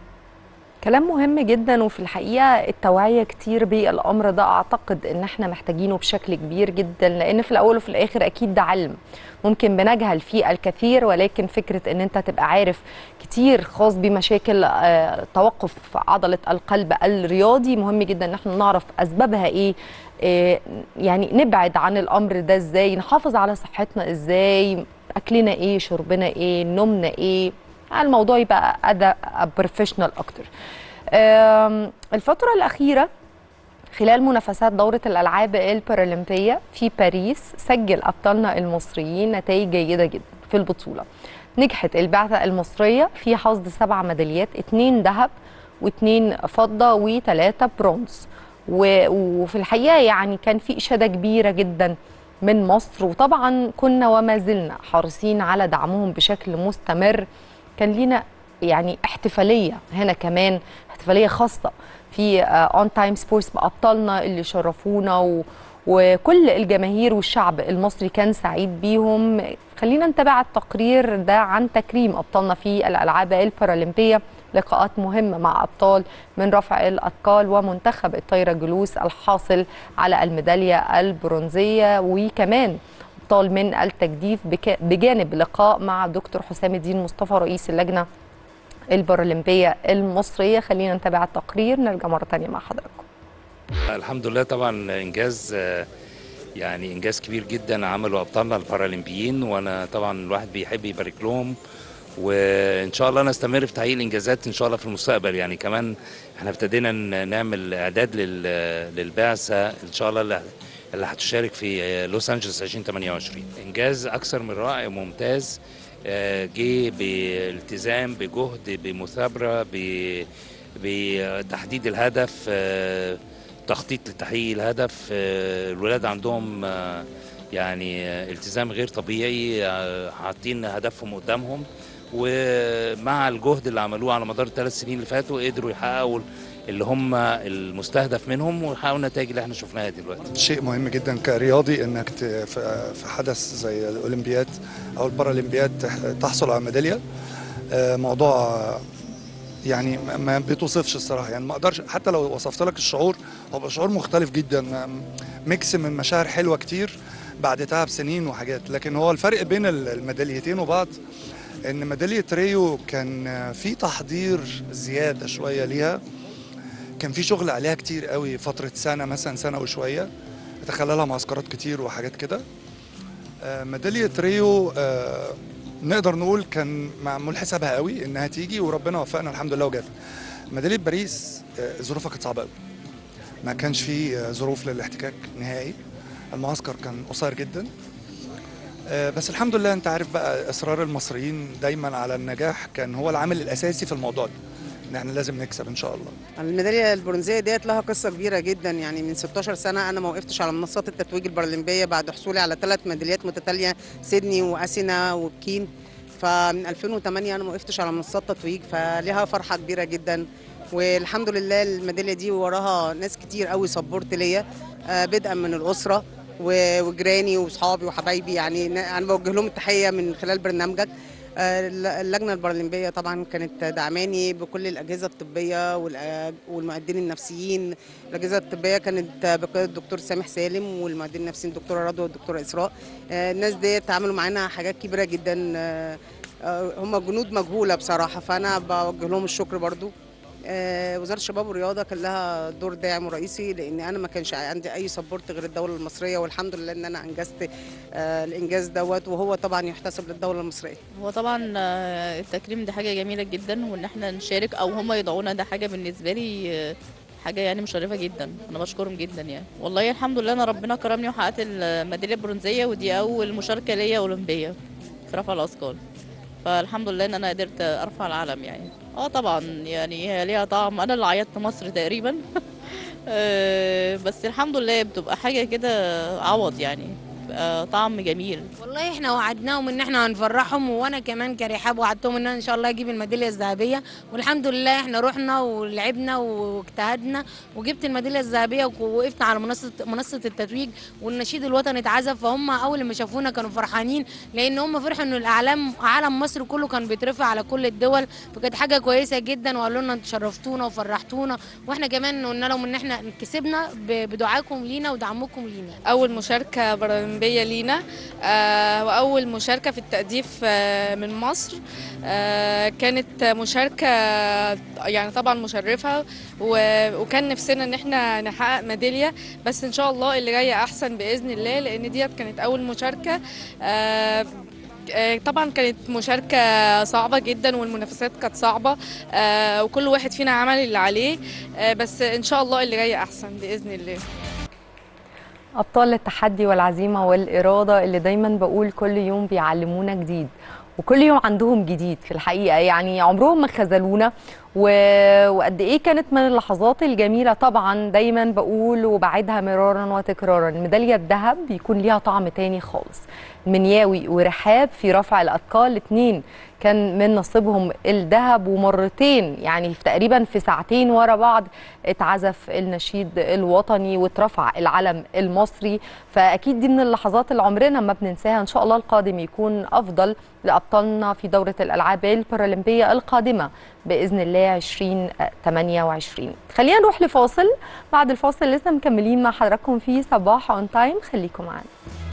كلام مهم جدا وفي الحقيقه التوعيه كتير بالامر ده اعتقد ان احنا محتاجينه بشكل كبير جدا لان في الاول وفي الاخر اكيد ده علم ممكن بنجهل فيه الكثير ولكن فكره ان انت تبقى عارف كتير خاص بمشاكل آه، توقف عضله القلب الرياضي مهم جدا ان احنا نعرف اسبابها ايه آه، يعني نبعد عن الامر ده ازاي نحافظ على صحتنا ازاي اكلنا ايه شربنا ايه نومنا ايه الموضوع يبقى ادى بروفيشنال اكتر آم، الفتره الاخيره خلال منافسات دورة الألعاب البارالمبية في باريس سجل أبطالنا المصريين نتائج جيدة جدا في البطولة نجحت البعثة المصرية في حصد سبع ميداليات اتنين ذهب واتنين فضة وتلاتة برونز و- وفي الحقيقة يعني كان في إشادة كبيرة جدا من مصر وطبعا كنا وما زلنا حريصين على دعمهم بشكل مستمر كان لينا يعني احتفاليه هنا كمان احتفاليه خاصه في اون تايم سبورتس بابطالنا اللي شرفونا و وكل الجماهير والشعب المصري كان سعيد بيهم خلينا نتابع التقرير ده عن تكريم ابطالنا في الالعاب البارالمبيه لقاءات مهمه مع ابطال من رفع الاثقال ومنتخب الطايره جلوس الحاصل على الميداليه البرونزيه وكمان ابطال من التجديف بك- بجانب لقاء مع دكتور حسام الدين مصطفى رئيس اللجنه البارالمبيه المصريه خلينا نتابع التقرير نرجع مره تانية مع حضراتكم الحمد لله طبعا انجاز آه، يعني انجاز كبير جدا عمله ابطالنا البارالمبيين وانا طبعا الواحد بيحب يبارك لهم وان شاء الله نستمر في تحقيق الانجازات ان شاء الله في المستقبل يعني كمان احنا ابتدينا ن- نعمل اعداد لل- للبعثه ان شاء الله اللي اللي هتشارك في آه، لوس انجلوس 2028 انجاز اكثر من رائع وممتاز آه، جه بالتزام بجهد بمثابره ب- بتحديد الهدف آه، تخطيط لتحقيق الهدف آه، الولاد عندهم آه، يعني آه، التزام غير طبيعي آه، حاطين هدفهم قدامهم ومع الجهد اللي عملوه على مدار الثلاث سنين اللي فاتوا قدروا يحققوا اللي هم المستهدف منهم ويحققوا النتائج اللي احنا شفناها دلوقتي شيء مهم جدا كرياضي انك ت- في في حدث زي الاولمبياد او البارالمبياد تح- تحصل على ميداليه آه، موضوع آه، يعني ما- ما بتوصفش الصراحه يعني ما اقدرش حتى لو وصفت لك الشعور هو بيبقى شعور مختلف جدا ما- ميكس من مشاعر حلوه كتير بعد تعب سنين وحاجات لكن هو الفرق بين ال- الميداليتين وبعض ان ميداليه ريو كان آه، في تحضير زياده شويه ليها كان في شغل عليها كتير قوي فترة سنة مثلا سنة وشوية تخللها معسكرات كتير وحاجات كده آه، ميدالية ريو آه، نقدر نقول كان معمول حسابها قوي انها تيجي وربنا وفقنا الحمد لله وجات ميدالية باريس آه، ظروفها كانت صعبة قوي ما كانش في آه، ظروف للاحتكاك نهائي المعسكر كان قصير جدا آه، بس الحمد لله انت عارف بقى اصرار المصريين دايما على النجاح كان هو العامل الاساسي في الموضوع ده ان احنا لازم نكسب ان شاء الله الميداليه البرونزيه ديت لها قصه كبيره جدا يعني من 16 سنه انا ما وقفتش على منصات التتويج البارالمبيه بعد حصولي على ثلاث ميداليات متتاليه سيدني واسينا وبكين فمن 2008 انا ما وقفتش على منصات تتويج فليها فرحه كبيره جدا والحمد لله الميداليه دي وراها ناس كتير قوي سبورت ليا آه، بدءا من الاسره و- وجيراني واصحابي وحبايبي يعني ن- انا بوجه لهم التحيه من خلال برنامجك آه، اللجنه البارالمبيه طبعا كانت دعماني بكل الاجهزه الطبيه والأ- والمؤدين النفسيين الاجهزه الطبيه كانت بقياده الدكتور سامح سالم والمؤدين النفسيين الدكتوره رضوى والدكتوره اسراء آه، الناس دي عملوا معانا حاجات كبيره جدا آه، آه، هم جنود مجهوله بصراحه فانا بوجه لهم الشكر برضو آه، وزاره الشباب والرياضه كان لها دور داعم ورئيسي لان انا ما كانش عندي اي سبورت غير الدوله المصريه والحمد لله ان انا انجزت آه، الانجاز دوت وهو طبعا يحتسب للدوله المصريه هو طبعا آه، التكريم ده حاجة جميلة جدا وان احنا نشارك او هم يدعونا ده حاجة بالنسبة لي آه، حاجة يعني مشرفة جدا انا بشكرهم جدا يعني والله الحمد لله انا ربنا كرمني وحققت الميدالية البرونزية ودي اول مشاركة ليا اولمبية في رفع الاثقال فالحمد لله ان انا قدرت ارفع العلم يعني اه طبعا يعني هي ليها طعم انا اللي عيطت مصر تقريبا آه، بس الحمد لله بتبقى حاجة كده عوض يعني بيبقى طعم جميل والله احنا وعدناهم ان احنا هنفرحهم وانا كمان كرحاب وعدتهم ان انا ان شاء الله اجيب الميداليه الذهبيه والحمد لله احنا رحنا ولعبنا واجتهدنا وجبت الميداليه الذهبيه ووقفنا على منصه منصه التتويج والنشيد الوطني اتعزف فهم اول ما شافونا كانوا فرحانين لان هم فرحوا ان الاعلام علم مصر كله كان بيترفع على كل الدول فكانت حاجه كويسه جدا وقالوا لنا انتوا شرفتونا وفرحتونا واحنا كمان قلنا لهم ان احنا كسبنا ب- بدعائكم لينا ودعمكم لينا أول مشاركة برلمبية لينا آه، وأول مشاركة في التأديف آه، من مصر آه، كانت مشاركة يعني طبعا مشرفة و- وكان نفسنا إن احنا نحقق ميدالية بس إن شاء الله اللي جاية أحسن بإذن الله لأن ديت كانت أول مشاركة آه، آه، طبعا كانت مشاركة صعبة جدا والمنافسات كانت صعبة آه، وكل واحد فينا عمل اللي عليه آه، بس إن شاء الله اللي جاية أحسن بإذن الله أبطال التحدي والعزيمة والإرادة اللي دايما بقول كل يوم بيعلمونا جديد وكل يوم عندهم جديد في الحقيقة يعني عمرهم ما خذلونا و... وقد إيه كانت من اللحظات الجميلة طبعا دايما بقول وبعيدها مرارا وتكرارا ميدالية الذهب بيكون ليها طعم تاني خالص منياوي ورحاب في رفع الأثقال الاثنين كان من نصيبهم الذهب ومرتين يعني في تقريبا في ساعتين ورا بعض اتعزف النشيد الوطني واترفع العلم المصري فاكيد دي من اللحظات اللي عمرنا ما بننساها ان شاء الله القادم يكون افضل لابطالنا في دوره الالعاب البارالمبيه القادمه باذن الله 2028 خلينا نروح لفاصل بعد الفاصل لسه مكملين مع حضراتكم في صباح اون تايم خليكم معانا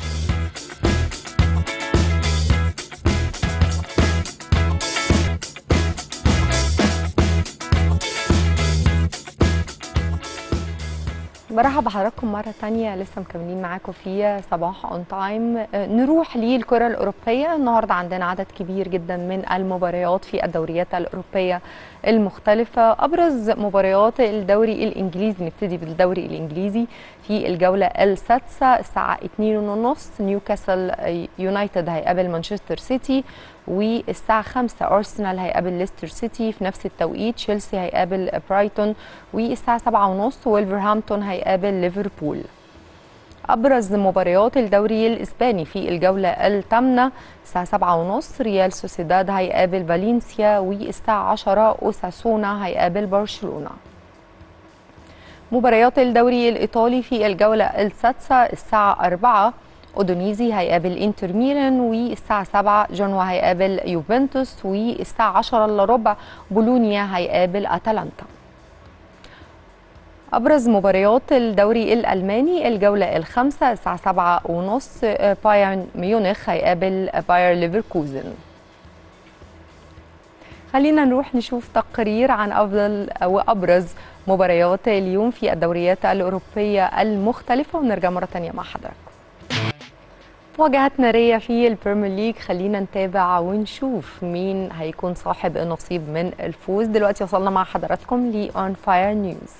برحب بحضراتكم مرة تانية لسه مكملين معاكم في صباح اون تايم نروح للكرة الأوروبية النهاردة عندنا عدد كبير جدا من المباريات في الدوريات الأوروبية المختلفة أبرز مباريات الدوري الإنجليزي نبتدي بالدوري الإنجليزي في الجولة السادسة الساعة 2:30 نيوكاسل يونايتد هيقابل مانشستر سيتي والساعة 5 أرسنال هيقابل ليستر سيتي في نفس التوقيت تشيلسي هيقابل برايتون والساعة 7:30 وولفرهامبتون هيقابل ليفربول أبرز مباريات الدوري الإسباني في الجولة الثامنة الساعة 7:30 ريال سوسيداد هيقابل فالنسيا والساعة 10 أوساسونا هيقابل برشلونة مباريات الدوري الإيطالي في الجولة السادسة الساعة 4 أودونيزي هيقابل إنتر ميلان والساعة 7 جنوا هيقابل يوفنتوس والساعة 10 إلا ربع بولونيا هيقابل أتلانتا أبرز مباريات الدوري الألماني الجولة الخامسة الساعة 7 ونص بايرن ميونخ هيقابل باير ليفركوزن خلينا نروح نشوف تقرير عن أفضل وأبرز مباريات اليوم في الدوريات الأوروبية المختلفة ونرجع مرة تانية مع حضراتكم مواجهات نارية في البريمير ليج خلينا نتابع ونشوف مين هيكون صاحب النصيب من الفوز دلوقتي وصلنا مع حضراتكم ل اون فاير نيوز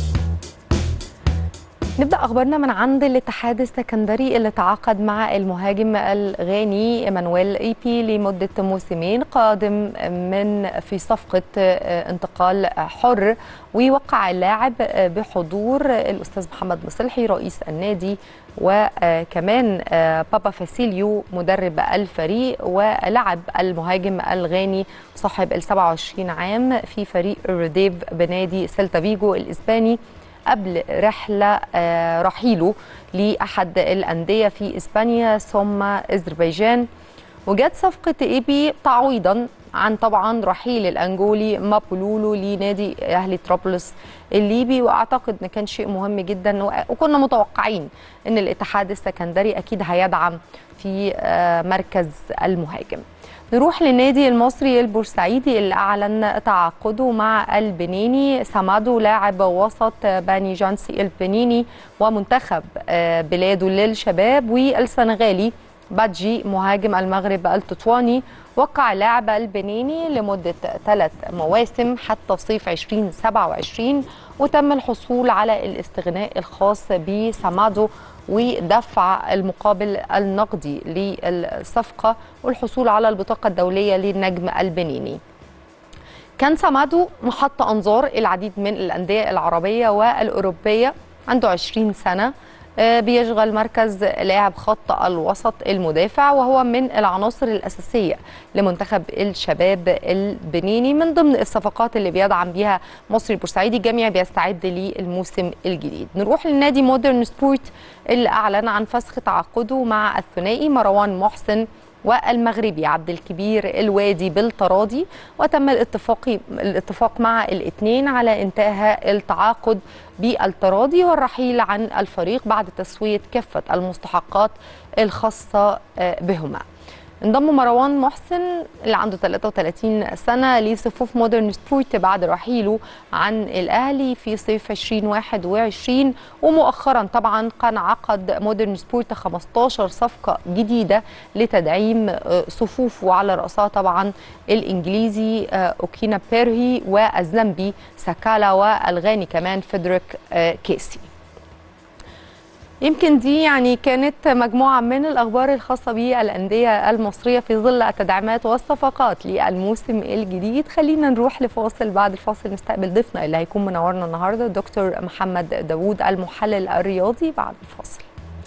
نبدا اخبارنا من عند الاتحاد السكندري اللي تعاقد مع المهاجم الغاني ايمانويل ايبي لمده موسمين قادم من في صفقه انتقال حر ويوقع اللاعب بحضور الاستاذ محمد مصلحي رئيس النادي وكمان بابا فاسيليو مدرب الفريق ولعب المهاجم الغاني صاحب ال 27 عام في فريق روديف بنادي سيلتا فيجو الاسباني قبل رحله رحيله لاحد الانديه في اسبانيا ثم اذربيجان وجت صفقه ايبي تعويضا عن طبعا رحيل الانجولي مابولولو لنادي اهلي طرابلس الليبي واعتقد ان كان شيء مهم جدا وكنا متوقعين ان الاتحاد السكندري اكيد هيدعم في مركز المهاجم نروح للنادي المصري البورسعيدي اللي اعلن تعاقده مع البنيني سامادو لاعب وسط باني جانسي البنيني ومنتخب بلاده للشباب والسنغالي بادجي مهاجم المغرب التطواني وقع لاعب البنيني لمدة ثلاث مواسم حتى صيف 2027 وتم الحصول على الاستغناء الخاص بسامادو ودفع المقابل النقدي للصفقة والحصول على البطاقة الدولية للنجم البنيني كان سامادو محط أنظار العديد من الأندية العربية والأوروبية عنده 20 سنة آه، بيشغل مركز لاعب خط الوسط المدافع وهو من العناصر الأساسية لمنتخب الشباب البنيني من ضمن الصفقات اللي بيدعم بيها مصري البورسعيدي الجميع بيستعد للموسم الجديد نروح لنادي مودرن سبورت اللي أعلن عن فسخ تعاقده مع الثنائي مروان محسن والمغربي عبد الكبير الوادي بالتراضي وتم الاتفاق الاتفاق مع الاثنين على انتهاء التعاقد بالتراضي والرحيل عن الفريق بعد تسويه كافه المستحقات الخاصه آه، بهما. انضم مروان محسن اللي عنده 33 سنة لصفوف مودرن سبورت بعد رحيله عن الأهلي في صيف 2021 ومؤخرا طبعا كان عقد مودرن سبورت 15 صفقة جديدة لتدعيم آه، صفوفه على رأسها طبعا الإنجليزي آه، أوكينا بيرهي والزنبي ساكالا والغاني كمان فيدريك آه، كيسي يمكن دي يعني كانت مجموعة من الأخبار الخاصة بالأندية المصرية في ظل التدعيمات والصفقات للموسم الجديد خلينا نروح لفاصل بعد الفاصل نستقبل ضيفنا اللي هيكون منورنا النهاردة دكتور محمد داوود المحلل الرياضي بعد الفاصل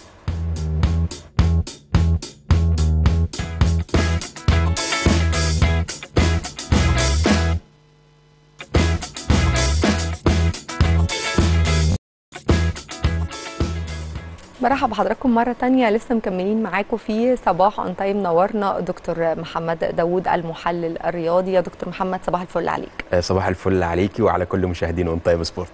مرحبا بحضراتكم مرة تانية لسه مكملين معاكم في صباح اون تايم نورنا دكتور محمد داوود المحلل الرياضي يا دكتور محمد صباح الفل عليك آه، صباح الفل عليكي وعلى كل مشاهدين اون تايم سبورت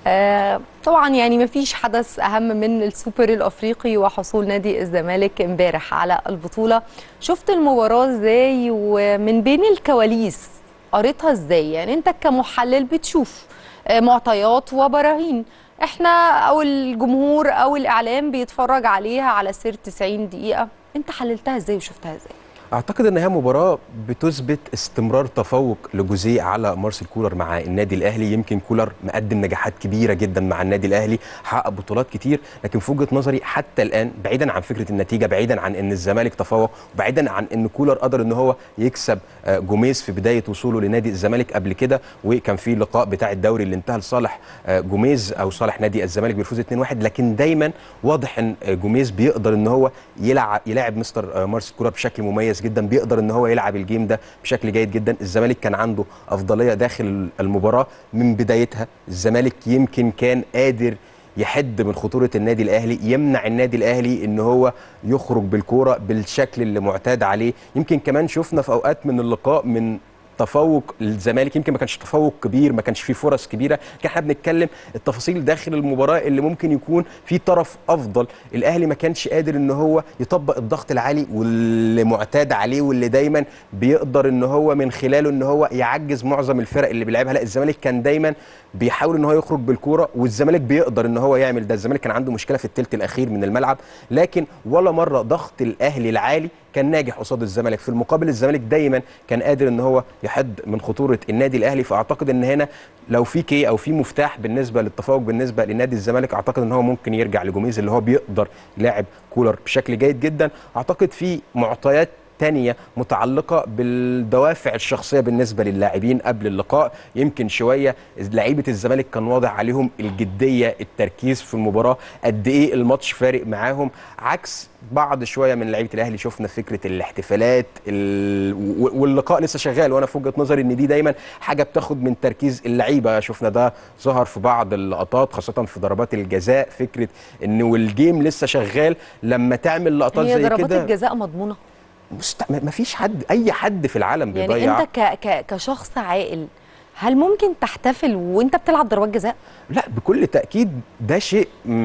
آه طبعا يعني مفيش حدث اهم من السوبر الافريقي وحصول نادي الزمالك امبارح على البطولة شفت المباراة ازاي ومن بين الكواليس قريتها ازاي يعني انت كمحلل بتشوف آه، معطيات وبراهين احنا او الجمهور او الاعلام بيتفرج عليها على سير 90 دقيقه انت حللتها ازاي وشفتها ازاي اعتقد ان هي مباراه بتثبت استمرار تفوق لجوزيه على مارسيل كولر مع النادي الاهلي يمكن كولر مقدم نجاحات كبيره جدا مع النادي الاهلي حقق بطولات كتير لكن في وجهه نظري حتى الان بعيدا عن فكره النتيجه بعيدا عن ان الزمالك تفوق وبعيدا عن ان كولر قدر ان هو يكسب آه، جوميز في بدايه وصوله لنادي الزمالك قبل كده وكان في لقاء بتاع الدوري اللي انتهى لصالح آه، جوميز او صالح نادي الزمالك بالفوز 2-1 لكن دايما واضح ان آه، جوميز بيقدر ان هو يلعب يلاعب مستر آه، مارسيل كولر بشكل مميز جدا بيقدر ان هو يلعب الجيم ده بشكل جيد جدا الزمالك كان عنده افضليه داخل المباراه من بدايتها الزمالك يمكن كان قادر يحد من خطوره النادي الاهلي يمنع النادي الاهلي ان هو يخرج بالكوره بالشكل اللي معتاد عليه يمكن كمان شفنا في اوقات من اللقاء من تفوق الزمالك يمكن ما كانش تفوق كبير ما كانش فيه فرص كبيره لكن احنا بنتكلم التفاصيل داخل المباراه اللي ممكن يكون في طرف افضل الاهلي ما كانش قادر ان هو يطبق الضغط العالي واللي معتاد عليه واللي دايما بيقدر ان هو من خلاله ان هو يعجز معظم الفرق اللي بيلعبها لا الزمالك كان دايما بيحاول ان هو يخرج بالكوره والزمالك بيقدر ان هو يعمل ده الزمالك كان عنده مشكله في الثلث الاخير من الملعب لكن ولا مره ضغط الاهلي العالي كان ناجح قصاد الزمالك في المقابل الزمالك دايما كان قادر ان هو يحد من خطوره النادي الاهلي فاعتقد ان هنا لو في كي او في مفتاح بالنسبه للتفوق بالنسبه لنادي الزمالك اعتقد ان هو ممكن يرجع لجوميز اللي هو بيقدر يلاعب كولر بشكل جيد جدا اعتقد في معطيات تانية متعلقة بالدوافع الشخصية بالنسبة للاعبين قبل اللقاء يمكن شوية لعيبة الزمالك كان واضح عليهم الجدية التركيز في المباراة قد إيه الماتش فارق معاهم عكس بعض شوية من لعيبة الأهلي شفنا فكرة الاحتفالات ال... واللقاء لسه شغال وأنا في وجهة نظري إن دي دايما حاجة بتاخد من تركيز اللعيبة شفنا ده ظهر في بعض اللقطات خاصة في ضربات الجزاء فكرة إن والجيم لسه شغال لما تعمل لقطات هي زي ضربات كده الجزاء مضمونه مست... ما فيش حد اي حد في العالم يعني بيضيع انت ك... ك... كشخص عاقل هل ممكن تحتفل وانت بتلعب ضربات جزاء لا بكل تاكيد ده شيء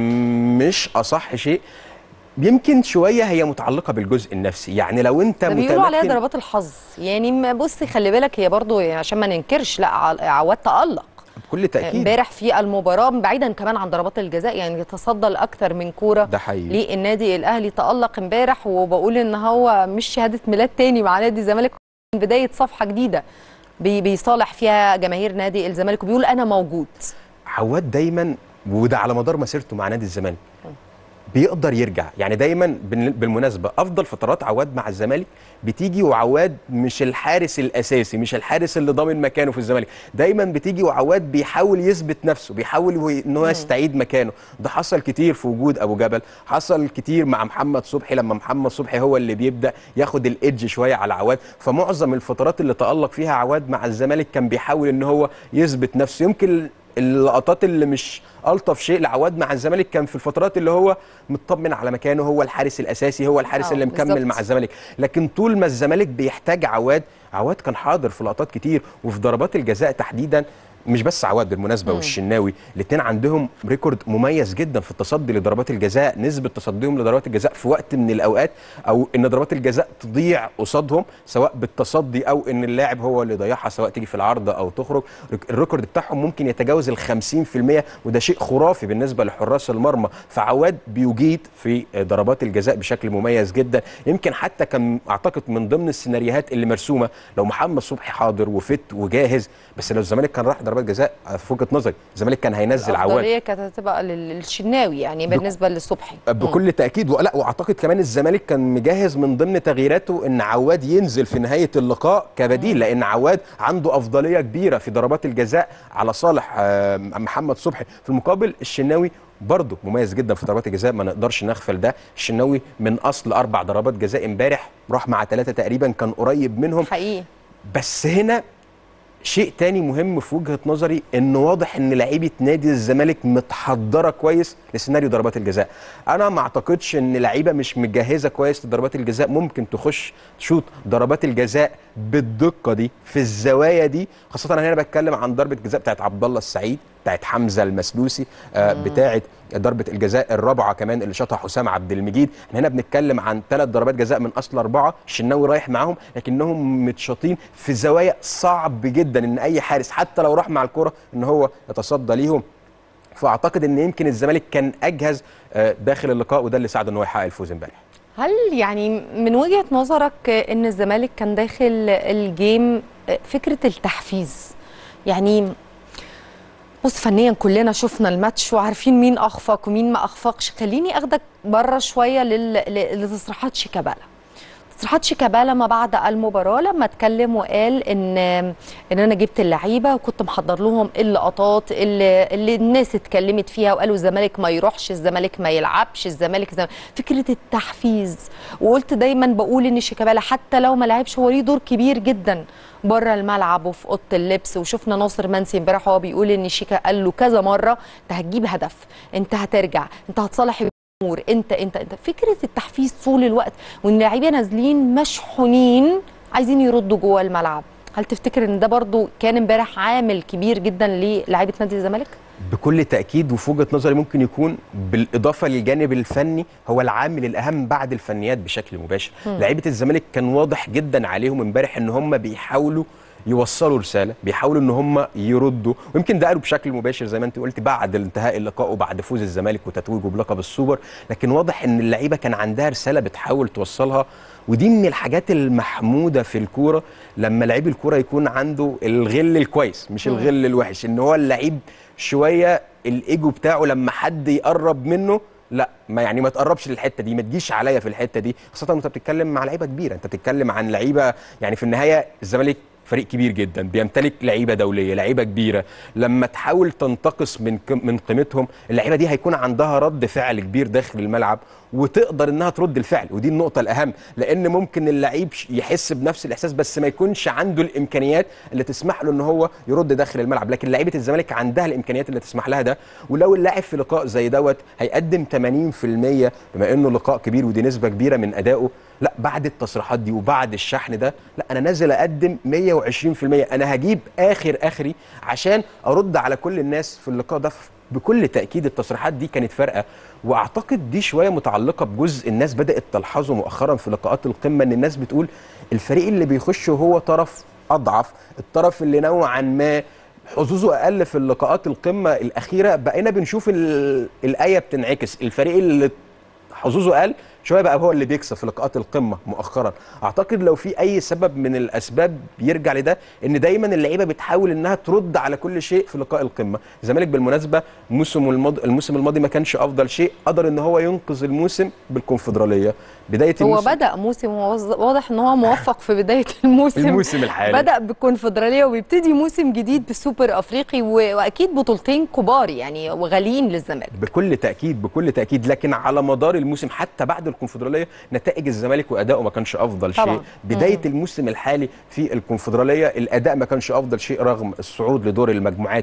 مش اصح شيء يمكن شويه هي متعلقه بالجزء النفسي يعني لو انت ده بيقولوا عليها متمكن ضربات الحظ يعني ما بص خلي بالك هي برضو يعني عشان ما ننكرش لا ع- عواد تألق بكل تاكيد امبارح في المباراه بعيدا كمان عن ضربات الجزاء يعني تصدى لاكثر من كوره ده حقيقي للنادي الاهلي تألق امبارح وبقول ان هو مش شهاده ميلاد تاني مع نادي الزمالك من بدايه صفحه جديده بي- بيصالح فيها جماهير نادي الزمالك وبيقول انا موجود عواد دايما وده على مدار مسيرته مع نادي الزمالك بيقدر يرجع يعني دايما بال- بالمناسبه افضل فترات عواد مع الزمالك بتيجي وعواد مش الحارس الاساسي مش الحارس اللي ضامن مكانه في الزمالك دايما بتيجي وعواد بيحاول يثبت نفسه بيحاول هو- ان هو يستعيد مكانه ده حصل كتير في وجود ابو جبل حصل كتير مع محمد صبحي لما محمد صبحي هو اللي بيبدا ياخد الايدج شويه على عواد فمعظم الفترات اللي تالق فيها عواد مع الزمالك كان بيحاول ان هو يثبت نفسه يمكن اللقطات اللي مش الطف شيء لعواد مع الزمالك كان في الفترات اللي هو مطمن على مكانه هو الحارس الاساسي هو الحارس آه، اللي مكمل بالظبط. مع الزمالك لكن طول ما الزمالك بيحتاج عواد عواد كان حاضر في لقطات كتير وفي ضربات الجزاء تحديدا مش بس عواد بالمناسبه مم. والشناوي الاثنين عندهم ريكورد مميز جدا في التصدي لضربات الجزاء نسبه تصديهم لضربات الجزاء في وقت من الاوقات او ان ضربات الجزاء تضيع قصادهم سواء بالتصدي او ان اللاعب هو اللي ضيعها سواء تيجي في العارضه او تخرج الريكورد بتاعهم ممكن يتجاوز ال 50% وده شيء خرافي بالنسبه لحراس المرمى فعواد بيجيد في ضربات الجزاء بشكل مميز جدا يمكن حتى كان اعتقد من ضمن السيناريوهات اللي مرسومه لو محمد صبحي حاضر وفت وجاهز بس لو الزمالك كان راح ضربات جزاء في وجهه نظري الزمالك كان هينزل عواد الافضليه كانت هتبقى لل- للشناوي يعني بالنسبه للصبحي بكل تاكيد ولا واعتقد كمان الزمالك كان مجهز من ضمن تغييراته ان عواد ينزل في نهايه اللقاء كبديل لان عواد عنده افضليه كبيره في ضربات الجزاء على صالح آه، محمد صبحي في المقابل الشناوي برضه مميز جدا في ضربات الجزاء ما نقدرش نغفل ده الشناوي من اصل اربع ضربات جزاء امبارح راح مع ثلاثه تقريبا كان قريب منهم حقيقي بس هنا شيء تاني مهم في وجهه نظري ان واضح ان لعيبه نادي الزمالك متحضره كويس لسيناريو ضربات الجزاء انا ما اعتقدش ان لعيبه مش مجهزه كويس لضربات الجزاء ممكن تخش تشوط ضربات الجزاء بالدقه دي في الزوايا دي خاصه انا هنا بتكلم عن ضربه جزاء بتاعت عبد الله السعيد بتاعت حمزه المسلوسي آه بتاعت ضربه الجزاء الرابعه كمان اللي شاطها حسام عبد المجيد احنا هنا بنتكلم عن ثلاث ضربات جزاء من اصل اربعه الشناوي رايح معاهم لكنهم متشاطين في زوايا صعب جدا ان اي حارس حتى لو راح مع الكره ان هو يتصدى ليهم فاعتقد ان يمكن الزمالك كان اجهز آه، داخل اللقاء وده اللي ساعده ان هو يحقق الفوز امبارح هل يعني من وجهه نظرك ان الزمالك كان داخل الجيم فكره التحفيز يعني بص فنيا كلنا شفنا الماتش وعارفين مين اخفق ومين ما اخفقش خليني اخدك بره شويه لل... ل- لتصريحات شيكابالا تصريحات شيكابالا ما بعد المباراه لما اتكلم وقال ان ان انا جبت اللعيبه وكنت محضر لهم اللقطات اللي, اللي الناس اتكلمت فيها وقالوا الزمالك ما يروحش الزمالك ما يلعبش الزمالك زم... فكره التحفيز وقلت دايما بقول ان شيكابالا حتى لو ما لعبش هو ليه دور كبير جدا بره الملعب وفي اوضه اللبس وشفنا ناصر منسي امبارح هو بيقول ان شيكا قال له كذا مره انت هتجيب هدف انت هترجع انت هتصالح الجمهور انت انت انت فكره التحفيز طول الوقت وان اللعيبه نازلين مشحونين عايزين يردوا جوه الملعب هل تفتكر ان ده برضو كان امبارح عامل كبير جدا للاعيبه نادي الزمالك بكل تاكيد وفي وجهه نظري ممكن يكون بالاضافه للجانب الفني هو العامل الاهم بعد الفنيات بشكل مباشر مم. لعيبه الزمالك كان واضح جدا عليهم امبارح ان هم بيحاولوا يوصلوا رساله بيحاولوا ان هم يردوا ويمكن ده قالوا بشكل مباشر زي ما انت قلت بعد انتهاء اللقاء وبعد فوز الزمالك وتتويجه بلقب السوبر لكن واضح ان اللعيبه كان عندها رساله بتحاول توصلها ودي من الحاجات المحموده في الكوره لما لعيب الكوره يكون عنده الغل الكويس مش مم. الغل الوحش ان هو اللعيب شويه الايجو بتاعه لما حد يقرب منه لا ما يعني ما تقربش للحته دي ما تجيش عليا في الحته دي خاصه انت بتتكلم مع لعيبه كبيره انت بتتكلم عن لعيبه يعني في النهايه الزمالك فريق كبير جدا بيمتلك لعيبه دوليه لعيبه كبيره لما تحاول تنتقص من قيم- من قيمتهم اللعيبه دي هيكون عندها رد فعل كبير داخل الملعب وتقدر انها ترد الفعل ودي النقطه الاهم لان ممكن اللعيب ش- يحس بنفس الاحساس بس ما يكونش عنده الامكانيات اللي تسمح له ان هو يرد داخل الملعب لكن لعيبه الزمالك عندها الامكانيات اللي تسمح لها ده ولو اللاعب في لقاء زي دوت هيقدم 80% بما انه لقاء كبير ودي نسبه كبيره من ادائه لا بعد التصريحات دي وبعد الشحن ده لا انا نازل اقدم 120% انا هجيب اخر اخري عشان ارد على كل الناس في اللقاء ده بكل تاكيد التصريحات دي كانت فارقه واعتقد دي شويه متعلقه بجزء الناس بدات تلحظه مؤخرا في لقاءات القمه ان الناس بتقول الفريق اللي بيخش هو طرف اضعف الطرف اللي نوعا ما حظوظه اقل في اللقاءات القمه الاخيره بقينا بنشوف ال- الايه بتنعكس الفريق اللي حظوظه اقل شويه بقى هو اللي بيكسب في لقاءات القمه مؤخرا اعتقد لو في اي سبب من الاسباب يرجع لده ان دايما اللعيبه بتحاول انها ترد على كل شيء في لقاء القمه الزمالك بالمناسبه الموسم الماضي الموسم الماضي ما كانش افضل شيء قدر ان هو ينقذ الموسم بالكونفدراليه بدايه هو الموسم بدا موسم ووز- واضح ان هو موفق في بدايه الموسم الموسم الحالي. بدا بالكونفدراليه وبيبتدي موسم جديد بالسوبر افريقي و- واكيد بطولتين كبار يعني وغاليين للزمالك بكل تاكيد بكل تاكيد لكن على مدار الموسم حتى بعد الكونفدراليه نتائج الزمالك واداؤه ما كانش افضل طبعاً. شيء بدايه مم. الموسم الحالي في الكونفدراليه الاداء ما كانش افضل شيء رغم الصعود لدور المجموعات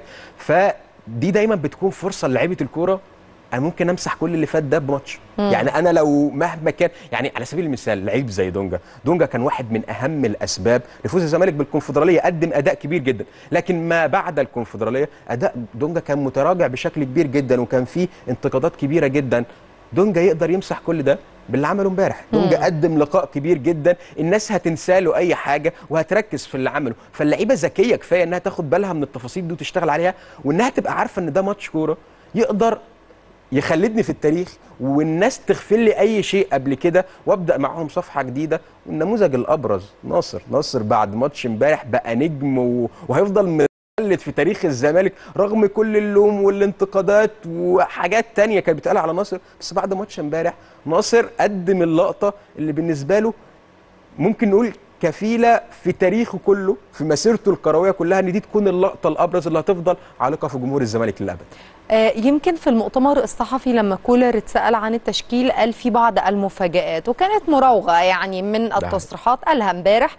فدي دايما بتكون فرصه لعيبه الكوره انا ممكن امسح كل اللي فات ده بماتش مم. يعني انا لو مهما كان يعني على سبيل المثال لعيب زي دونجا دونجا كان واحد من اهم الاسباب لفوز الزمالك بالكونفدراليه قدم اداء كبير جدا لكن ما بعد الكونفدراليه اداء دونجا كان متراجع بشكل كبير جدا وكان فيه انتقادات كبيره جدا دونجا يقدر يمسح كل ده باللي عمله امبارح دونجا مم. قدم لقاء كبير جدا الناس هتنسى له اي حاجه وهتركز في اللي عمله فاللعيبه ذكيه كفايه انها تاخد بالها من التفاصيل دي وتشتغل عليها وانها تبقى عارفه ان ده ماتش كوره يقدر يخلدني في التاريخ والناس تغفل لي اي شيء قبل كده وابدا معاهم صفحه جديده والنموذج الابرز ناصر ناصر بعد ماتش امبارح بقى نجم و... وهيفضل مخلد في تاريخ الزمالك رغم كل اللوم والانتقادات وحاجات تانية كانت بتقال على ناصر بس بعد ماتش امبارح ناصر قدم اللقطه اللي بالنسبه له ممكن نقول كفيله في تاريخه كله في مسيرته الكرويه كلها ان دي تكون اللقطه الابرز اللي هتفضل عالقه في جمهور الزمالك للابد آه، يمكن في المؤتمر الصحفي لما كولر اتسأل عن التشكيل قال في بعض المفاجآت وكانت مراوغة يعني من ده التصريحات قالها امبارح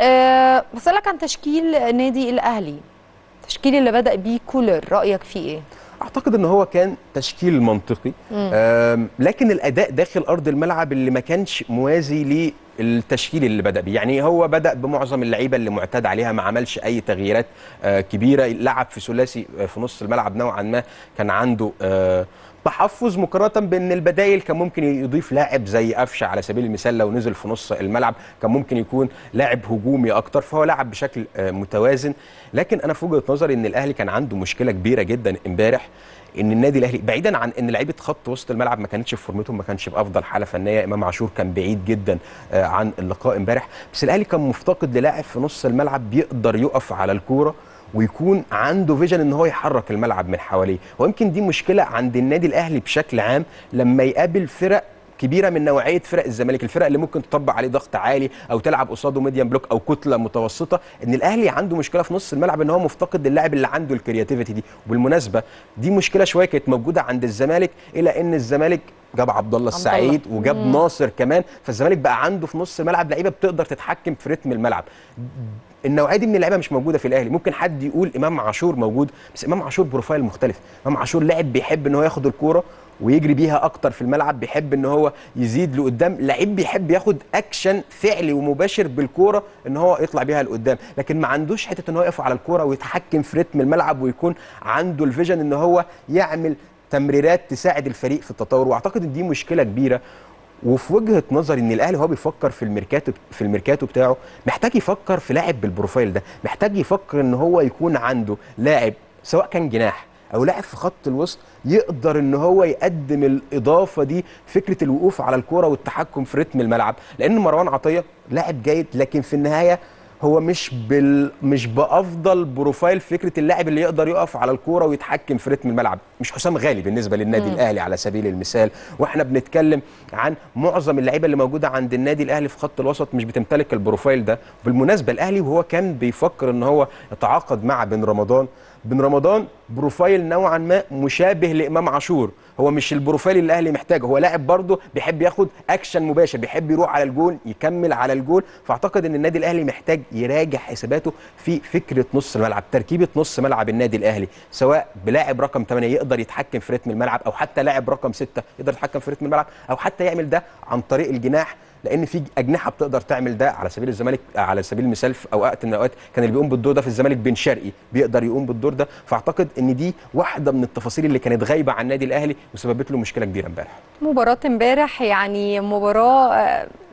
آه، بسألك عن تشكيل نادي الأهلي التشكيل اللي بدأ بيه كولر رأيك فيه ايه؟ اعتقد ان هو كان تشكيل منطقي مم. آم، لكن الاداء داخل ارض الملعب اللي ما كانش موازي للتشكيل اللي بدا بيه يعني هو بدا بمعظم اللعيبه اللي معتاد عليها ما عملش اي تغييرات آه، كبيره لعب في ثلاثي آه، في نص الملعب نوعا ما كان عنده آه، تحفظ مقارنه بان البدايل كان ممكن يضيف لاعب زي قفشه على سبيل المثال لو نزل في نص الملعب كان ممكن يكون لاعب هجومي اكتر فهو لعب بشكل آه، متوازن لكن انا في وجهه نظري ان الاهلي كان عنده مشكله كبيره جدا امبارح ان النادي الاهلي بعيدا عن ان لعيبه خط وسط الملعب ما كانتش في فورمتهم ما كانش بافضل حاله فنيه امام عاشور كان بعيد جدا آه، عن اللقاء امبارح بس الاهلي كان مفتقد للاعب في نص الملعب بيقدر يقف على الكوره ويكون عنده فيجن ان هو يحرك الملعب من حواليه ويمكن دي مشكله عند النادي الاهلي بشكل عام لما يقابل فرق كبيره من نوعيه فرق الزمالك الفرق اللي ممكن تطبق عليه ضغط عالي او تلعب قصاده ميديان بلوك او كتله متوسطه ان الاهلي عنده مشكله في نص الملعب ان هو مفتقد للاعب اللي عنده الكرياتيفيتي دي وبالمناسبه دي مشكله شويه كانت موجوده عند الزمالك الى ان الزمالك جاب عبد الله السعيد وجاب مم. ناصر كمان فالزمالك بقى عنده في نص الملعب لعيبه بتقدر تتحكم في رتم الملعب النوعيه دي من اللعيبه مش موجوده في الاهلي ممكن حد يقول امام عاشور موجود بس امام عاشور بروفايل مختلف امام عاشور لاعب بيحب ان هو ياخد الكوره ويجري بيها اكتر في الملعب بيحب ان هو يزيد لقدام لعيب بيحب ياخد اكشن فعلي ومباشر بالكوره ان هو يطلع بيها لقدام لكن ما عندوش حته ان هو يقف على الكوره ويتحكم في رتم الملعب ويكون عنده الفيجن ان هو يعمل تمريرات تساعد الفريق في التطور واعتقد ان دي مشكله كبيره وفي وجهه نظري ان الاهلي هو بيفكر في الميركاتو في الميركاتو بتاعه محتاج يفكر في لاعب بالبروفايل ده محتاج يفكر ان هو يكون عنده لاعب سواء كان جناح او لاعب في خط الوسط يقدر ان هو يقدم الاضافه دي فكره الوقوف على الكوره والتحكم في رتم الملعب لان مروان عطيه لاعب جيد لكن في النهايه هو مش بال مش بافضل بروفايل فكره اللاعب اللي يقدر يقف على الكوره ويتحكم في رتم الملعب مش حسام غالي بالنسبه للنادي مم. الاهلي على سبيل المثال واحنا بنتكلم عن معظم اللعيبه اللي موجوده عند النادي الاهلي في خط الوسط مش بتمتلك البروفايل ده بالمناسبه الاهلي وهو كان بيفكر ان هو يتعاقد مع بن رمضان بن رمضان بروفايل نوعا ما مشابه لامام عاشور هو مش البروفايل اللي الاهلي محتاجه هو لاعب برضه بيحب ياخد اكشن مباشر بيحب يروح على الجول يكمل على الجول فاعتقد ان النادي الاهلي محتاج يراجع حساباته في فكره نص الملعب تركيبه نص ملعب النادي الاهلي سواء بلاعب رقم 8 يقدر يتحكم في رتم الملعب او حتى لاعب رقم 6 يقدر يتحكم في رتم الملعب او حتى يعمل ده عن طريق الجناح لان في اجنحه بتقدر تعمل ده على سبيل الزمالك على سبيل المثال في اوقات من الاوقات كان اللي بيقوم بالدور ده في الزمالك بن شرقي بيقدر يقوم بالدور ده فاعتقد ان دي واحده من التفاصيل اللي كانت غايبه عن النادي الاهلي وسببت له مشكله كبيره امبارح مباراة امبارح يعني مباراة آه،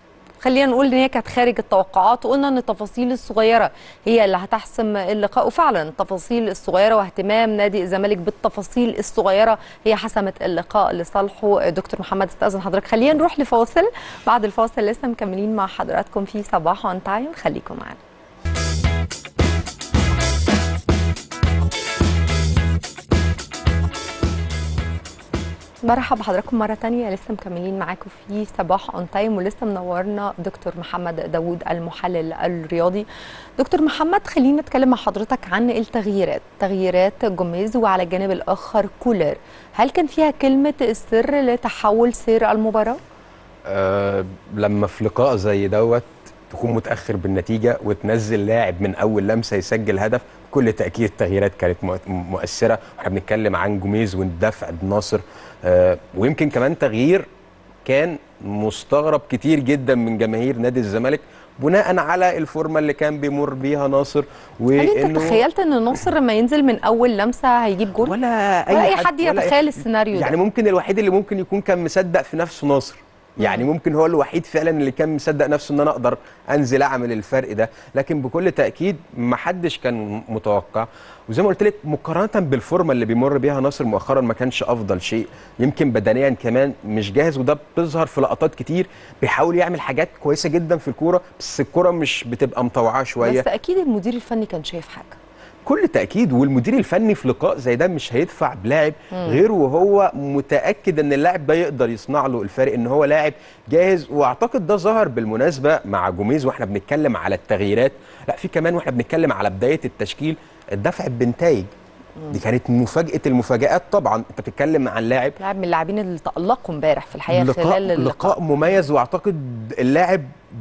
خلينا نقول ان هي كانت خارج التوقعات وقلنا ان التفاصيل الصغيره هي اللي هتحسم اللقاء وفعلا التفاصيل الصغيره واهتمام نادي الزمالك بالتفاصيل الصغيره هي حسمت اللقاء لصالحه دكتور محمد استاذن حضرتك خلينا نروح لفاصل بعد الفاصل لسه مكملين مع حضراتكم في صباح اون تايم خليكم معانا مرحبا بحضراتكم مرة تانية لسه مكملين معاكم في صباح اون تايم ولسه منورنا دكتور محمد داوود المحلل الرياضي دكتور محمد خلينا نتكلم مع حضرتك عن التغييرات تغييرات جوميز وعلى الجانب الآخر كولر هل كان فيها كلمة السر لتحول سير المباراة؟ آه لما في لقاء زي دوت تكون متاخر بالنتيجه وتنزل لاعب من اول لمسه يسجل هدف بكل تاكيد التغييرات كانت مؤ- مؤثره واحنا بنتكلم عن جوميز والدفع بناصر آه ويمكن كمان تغيير كان مستغرب كتير جدا من جماهير نادي الزمالك بناء على الفورمه اللي كان بيمر بيها ناصر هل انت وانه تخيلت ان ناصر لما ينزل من اول لمسه هيجيب جول؟ ولا ولا اي حد ولا أي- يتخيل السيناريو يعني ده ممكن الوحيد اللي ممكن يكون كان مصدق في نفسه ناصر يعني ممكن هو الوحيد فعلا اللي كان مصدق نفسه ان انا اقدر انزل اعمل الفرق ده لكن بكل تاكيد ما حدش كان متوقع وزي ما قلت لك مقارنه بالفورمه اللي بيمر بيها ناصر مؤخرا ما كانش افضل شيء يمكن بدنيا كمان مش جاهز وده بتظهر في لقطات كتير بيحاول يعمل حاجات كويسه جدا في الكوره بس الكوره مش بتبقى مطوعاه شويه بس اكيد المدير الفني كان شايف حاجه كل تاكيد والمدير الفني في لقاء زي ده مش هيدفع بلاعب مم. غير وهو متاكد ان اللاعب ده يقدر يصنع له الفارق ان هو لاعب جاهز واعتقد ده ظهر بالمناسبه مع جوميز واحنا بنتكلم على التغييرات لا في كمان واحنا بنتكلم على بدايه التشكيل الدفع بنتائج دي كانت مفاجاه المفاجات طبعا انت بتتكلم عن لاعب لاعب من اللاعبين اللي تالقوا امبارح في الحقيقه لقاء خلال اللقاء لقاء مميز واعتقد اللاعب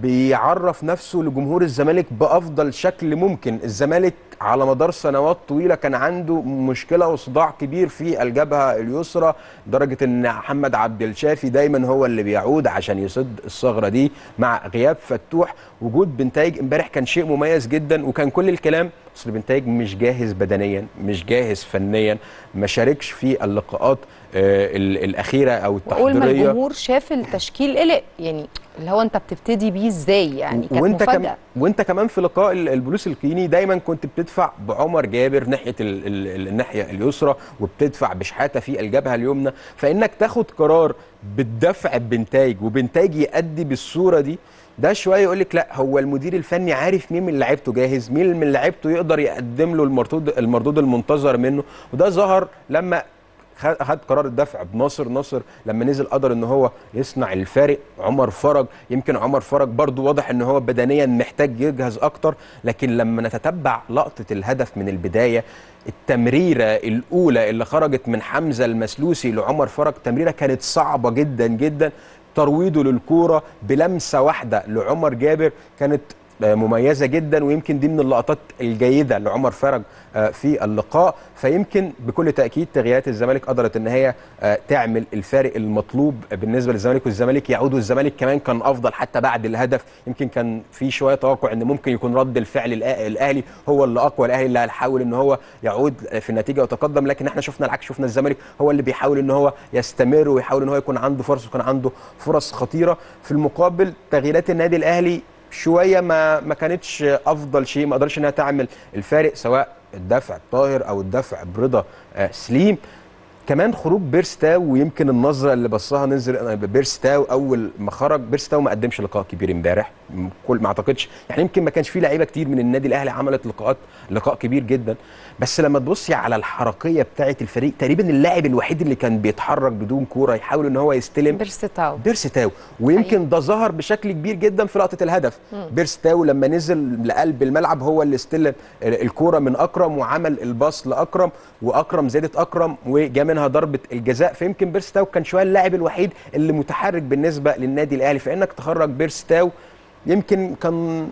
بيعرف نفسه لجمهور الزمالك بافضل شكل ممكن الزمالك على مدار سنوات طويله كان عنده مشكله وصداع كبير في الجبهه اليسرى لدرجه ان محمد عبد الشافي دايما هو اللي بيعود عشان يسد الثغره دي مع غياب فتوح وجود بنتايج امبارح كان شيء مميز جدا وكان كل الكلام اصل بنتايج مش جاهز بدنيا مش جاهز فنيا ما شاركش في اللقاءات آه، ال- الاخيره او واول ما التحضيريه الجمهور شاف التشكيل قلق يعني اللي هو انت بتبتدي بيه ازاي يعني كانت وانت مفاجاه كمان وانت كمان في لقاء ال- البلوس الكيني دايما كنت بتدفع بعمر جابر ناحيه ال ال ال الناحيه اليسرى وبتدفع بشحاته في الجبهه اليمنى فانك تاخد قرار بالدفع بنتايج وبنتايج يأدي بالصوره دي ده شويه يقول لك لا هو المدير الفني عارف مين من لعيبته جاهز مين من لعيبته يقدر يقدم له المردود المردود المنتظر منه وده ظهر لما خد خد قرار الدفع بناصر ناصر لما نزل قدر ان هو يصنع الفارق عمر فرج يمكن عمر فرج برضو واضح ان هو بدنيا محتاج يجهز اكتر لكن لما نتتبع لقطه الهدف من البدايه التمريره الاولى اللي خرجت من حمزه المسلوسي لعمر فرج تمريره كانت صعبه جدا جدا ترويضه للكوره بلمسه واحده لعمر جابر كانت آه، مميزه جدا ويمكن دي من اللقطات الجيده لعمر فرج آه، في اللقاء فيمكن بكل تاكيد تغييرات الزمالك قدرت ان هي آه، تعمل الفارق المطلوب بالنسبه للزمالك والزمالك يعود والزمالك كمان كان افضل حتى بعد الهدف يمكن كان في شويه توقع ان ممكن يكون رد الفعل الأ- الاهلي هو اللي اقوى الاهلي اللي هيحاول ان هو يعود في النتيجه ويتقدم لكن احنا شفنا العكس شفنا الزمالك هو اللي بيحاول ان هو يستمر ويحاول ان هو يكون عنده فرص ويكون عنده فرص خطيره في المقابل تغييرات النادي الاهلي شويه ما ما كانتش افضل شيء ما قدرش انها تعمل الفارق سواء الدفع طاهر او الدفع برضا آه، سليم كمان خروج بيرستاو ويمكن النظره اللي بصها نزل بيرستاو اول ما خرج بيرستاو ما قدمش لقاء كبير امبارح م- كل ما اعتقدش يعني يمكن ما كانش في لعيبه كتير من النادي الاهلي عملت لقاءات لقاء كبير جدا بس لما تبصي على الحركيه بتاعه الفريق تقريبا اللاعب الوحيد اللي كان بيتحرك بدون كوره يحاول ان هو يستلم بيرستاو بيرستاو ويمكن ده ظهر بشكل كبير جدا في لقطه الهدف مم. بيرستاو لما نزل لقلب الملعب هو اللي استلم الكوره من اكرم وعمل الباص لاكرم واكرم زادت اكرم وجا منها ضربه الجزاء فيمكن بيرستاو كان شويه اللاعب الوحيد اللي متحرك بالنسبه للنادي الاهلي فانك تخرج بيرستاو يمكن كان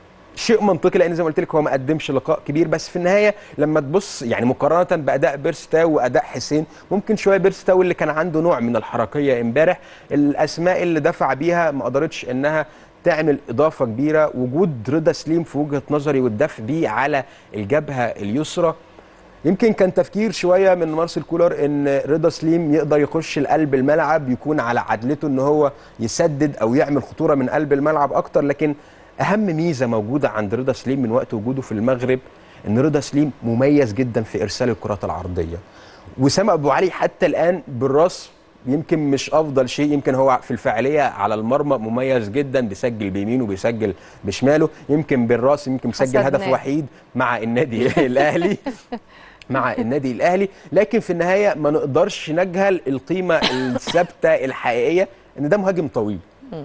شيء منطقي لان زي ما قلت لك هو ما قدمش لقاء كبير بس في النهايه لما تبص يعني مقارنه باداء بيرستاو واداء حسين ممكن شويه بيرستاو اللي كان عنده نوع من الحركيه امبارح الاسماء اللي دفع بيها ما قدرتش انها تعمل اضافه كبيره وجود رضا سليم في وجهه نظري والدفع بيه على الجبهه اليسرى يمكن كان تفكير شويه من مارسيل كولر ان رضا سليم يقدر يخش القلب الملعب يكون على عدلته ان هو يسدد او يعمل خطوره من قلب الملعب اكتر لكن اهم ميزه موجوده عند رضا سليم من وقت وجوده في المغرب ان رضا سليم مميز جدا في ارسال الكرات العرضيه وسام ابو علي حتى الان بالراس يمكن مش افضل شيء يمكن هو في الفاعليه على المرمى مميز جدا بيسجل بيمينه وبيسجل بشماله يمكن بالراس يمكن مسجل هدف حسدناه. وحيد مع النادي الاهلي مع النادي الاهلي لكن في النهايه ما نقدرش نجهل القيمه الثابته الحقيقيه ان ده مهاجم طويل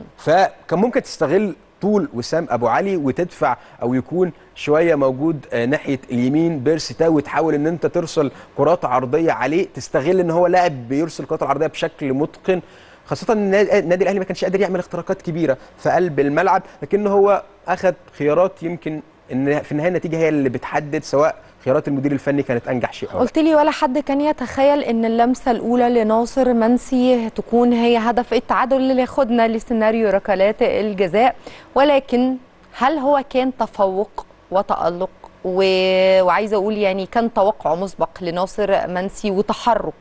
فكان ممكن تستغل طول وسام ابو علي وتدفع او يكون شويه موجود آه، ناحيه اليمين بيرسي تاو وتحاول ان انت ترسل كرات عرضيه عليه تستغل ان هو لاعب بيرسل كرات العرضيه بشكل متقن خاصة ان النادي النادي الاهلي ما كانش قادر يعمل اختراقات كبيرة في قلب الملعب لكن هو اخذ خيارات يمكن ان في النهاية النتيجة هي اللي بتحدد سواء خيارات المدير الفني كانت انجح شيء او لا. قلت لي ولا حد كان يتخيل ان اللمسه الاولى لناصر منسي تكون هي هدف التعادل اللي ياخدنا لسيناريو ركلات الجزاء ولكن هل هو كان تفوق وتالق و... وعايزه اقول يعني كان توقع مسبق لناصر منسي وتحرك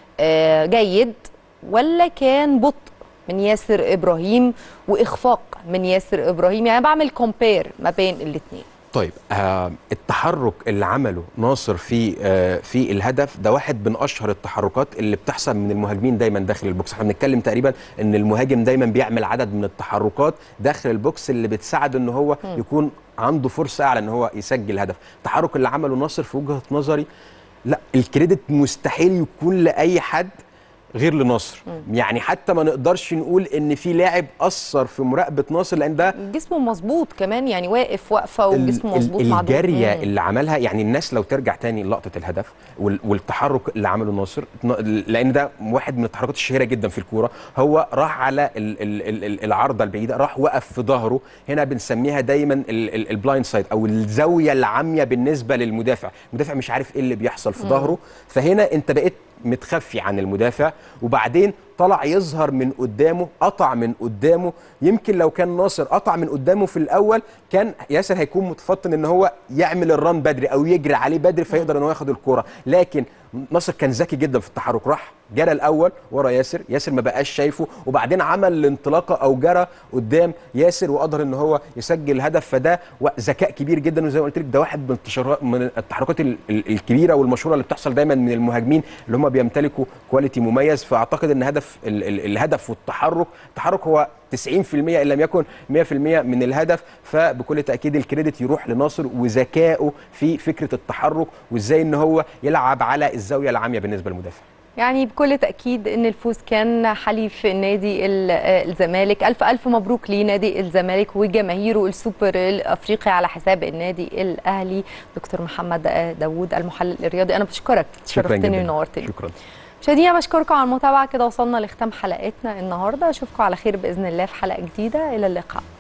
آه، جيد ولا كان بطء من ياسر ابراهيم واخفاق من ياسر ابراهيم يعني بعمل كومبير ما بين الاثنين طيب آه التحرك اللي عمله ناصر في آه في الهدف ده واحد من اشهر التحركات اللي بتحصل من المهاجمين دايما داخل البوكس احنا بنتكلم تقريبا ان المهاجم دايما بيعمل عدد من التحركات داخل البوكس اللي بتساعده ان هو مم. يكون عنده فرصه اعلى ان هو يسجل هدف التحرك اللي عمله ناصر في وجهه نظري لا الكريدت مستحيل يكون لاي حد غير لناصر يعني حتى ما نقدرش نقول ان في لاعب اثر في مراقبه ناصر لان ده جسمه مظبوط كمان يعني واقف واقفه ال- وجسمه ال- مظبوط مع دول. الجاريه مم. اللي عملها يعني الناس لو ترجع تاني لقطه الهدف وال- والتحرك اللي عمله ناصر ن- لان ده واحد من التحركات الشهيره جدا في الكوره هو راح على ال- ال- ال- ال- العارضه البعيده راح وقف في ظهره هنا بنسميها دايما البلايند سايد او الزاويه العاميه بالنسبه للمدافع المدافع مش عارف ايه اللي بيحصل في مم. ظهره فهنا انت بقيت متخفي عن المدافع وبعدين طلع يظهر من قدامه قطع من قدامه يمكن لو كان ناصر قطع من قدامه في الاول كان ياسر هيكون متفطن ان هو يعمل الران بدري او يجري عليه بدري فيقدر ان هو ياخد الكرة لكن ناصر كان ذكي جدا في التحرك راح جرى الاول ورا ياسر ياسر ما بقاش شايفه وبعدين عمل الانطلاقه او جرى قدام ياسر وقدر ان هو يسجل هدف فده و- ذكاء كبير جدا وزي ما قلت لك ده واحد من التشر- من التحركات ال- ال- الكبيره والمشهوره اللي بتحصل دايما من المهاجمين اللي هم بيمتلكوا كواليتي مميز فاعتقد ان هدف ال- ال- الهدف والتحرك التحرك هو 90% ان لم يكن 100% من الهدف فبكل تاكيد الكريدت يروح لناصر وذكائه في فكره التحرك وازاي ان هو يلعب على الزاويه العاميه بالنسبه للمدافع يعني بكل تأكيد أن الفوز كان حليف نادي ال- آه الزمالك ألف ألف مبروك لنادي الزمالك وجماهيره السوبر الأفريقي على حساب النادي الأهلي دكتور محمد آه داوود المحلل الرياضي أنا بشكرك شكرا شرفتني جدا ونورتني شكرا مشاهدينا بشكركم على المتابعة كده وصلنا لختام حلقتنا النهاردة أشوفكم على خير بإذن الله في حلقة جديدة إلى اللقاء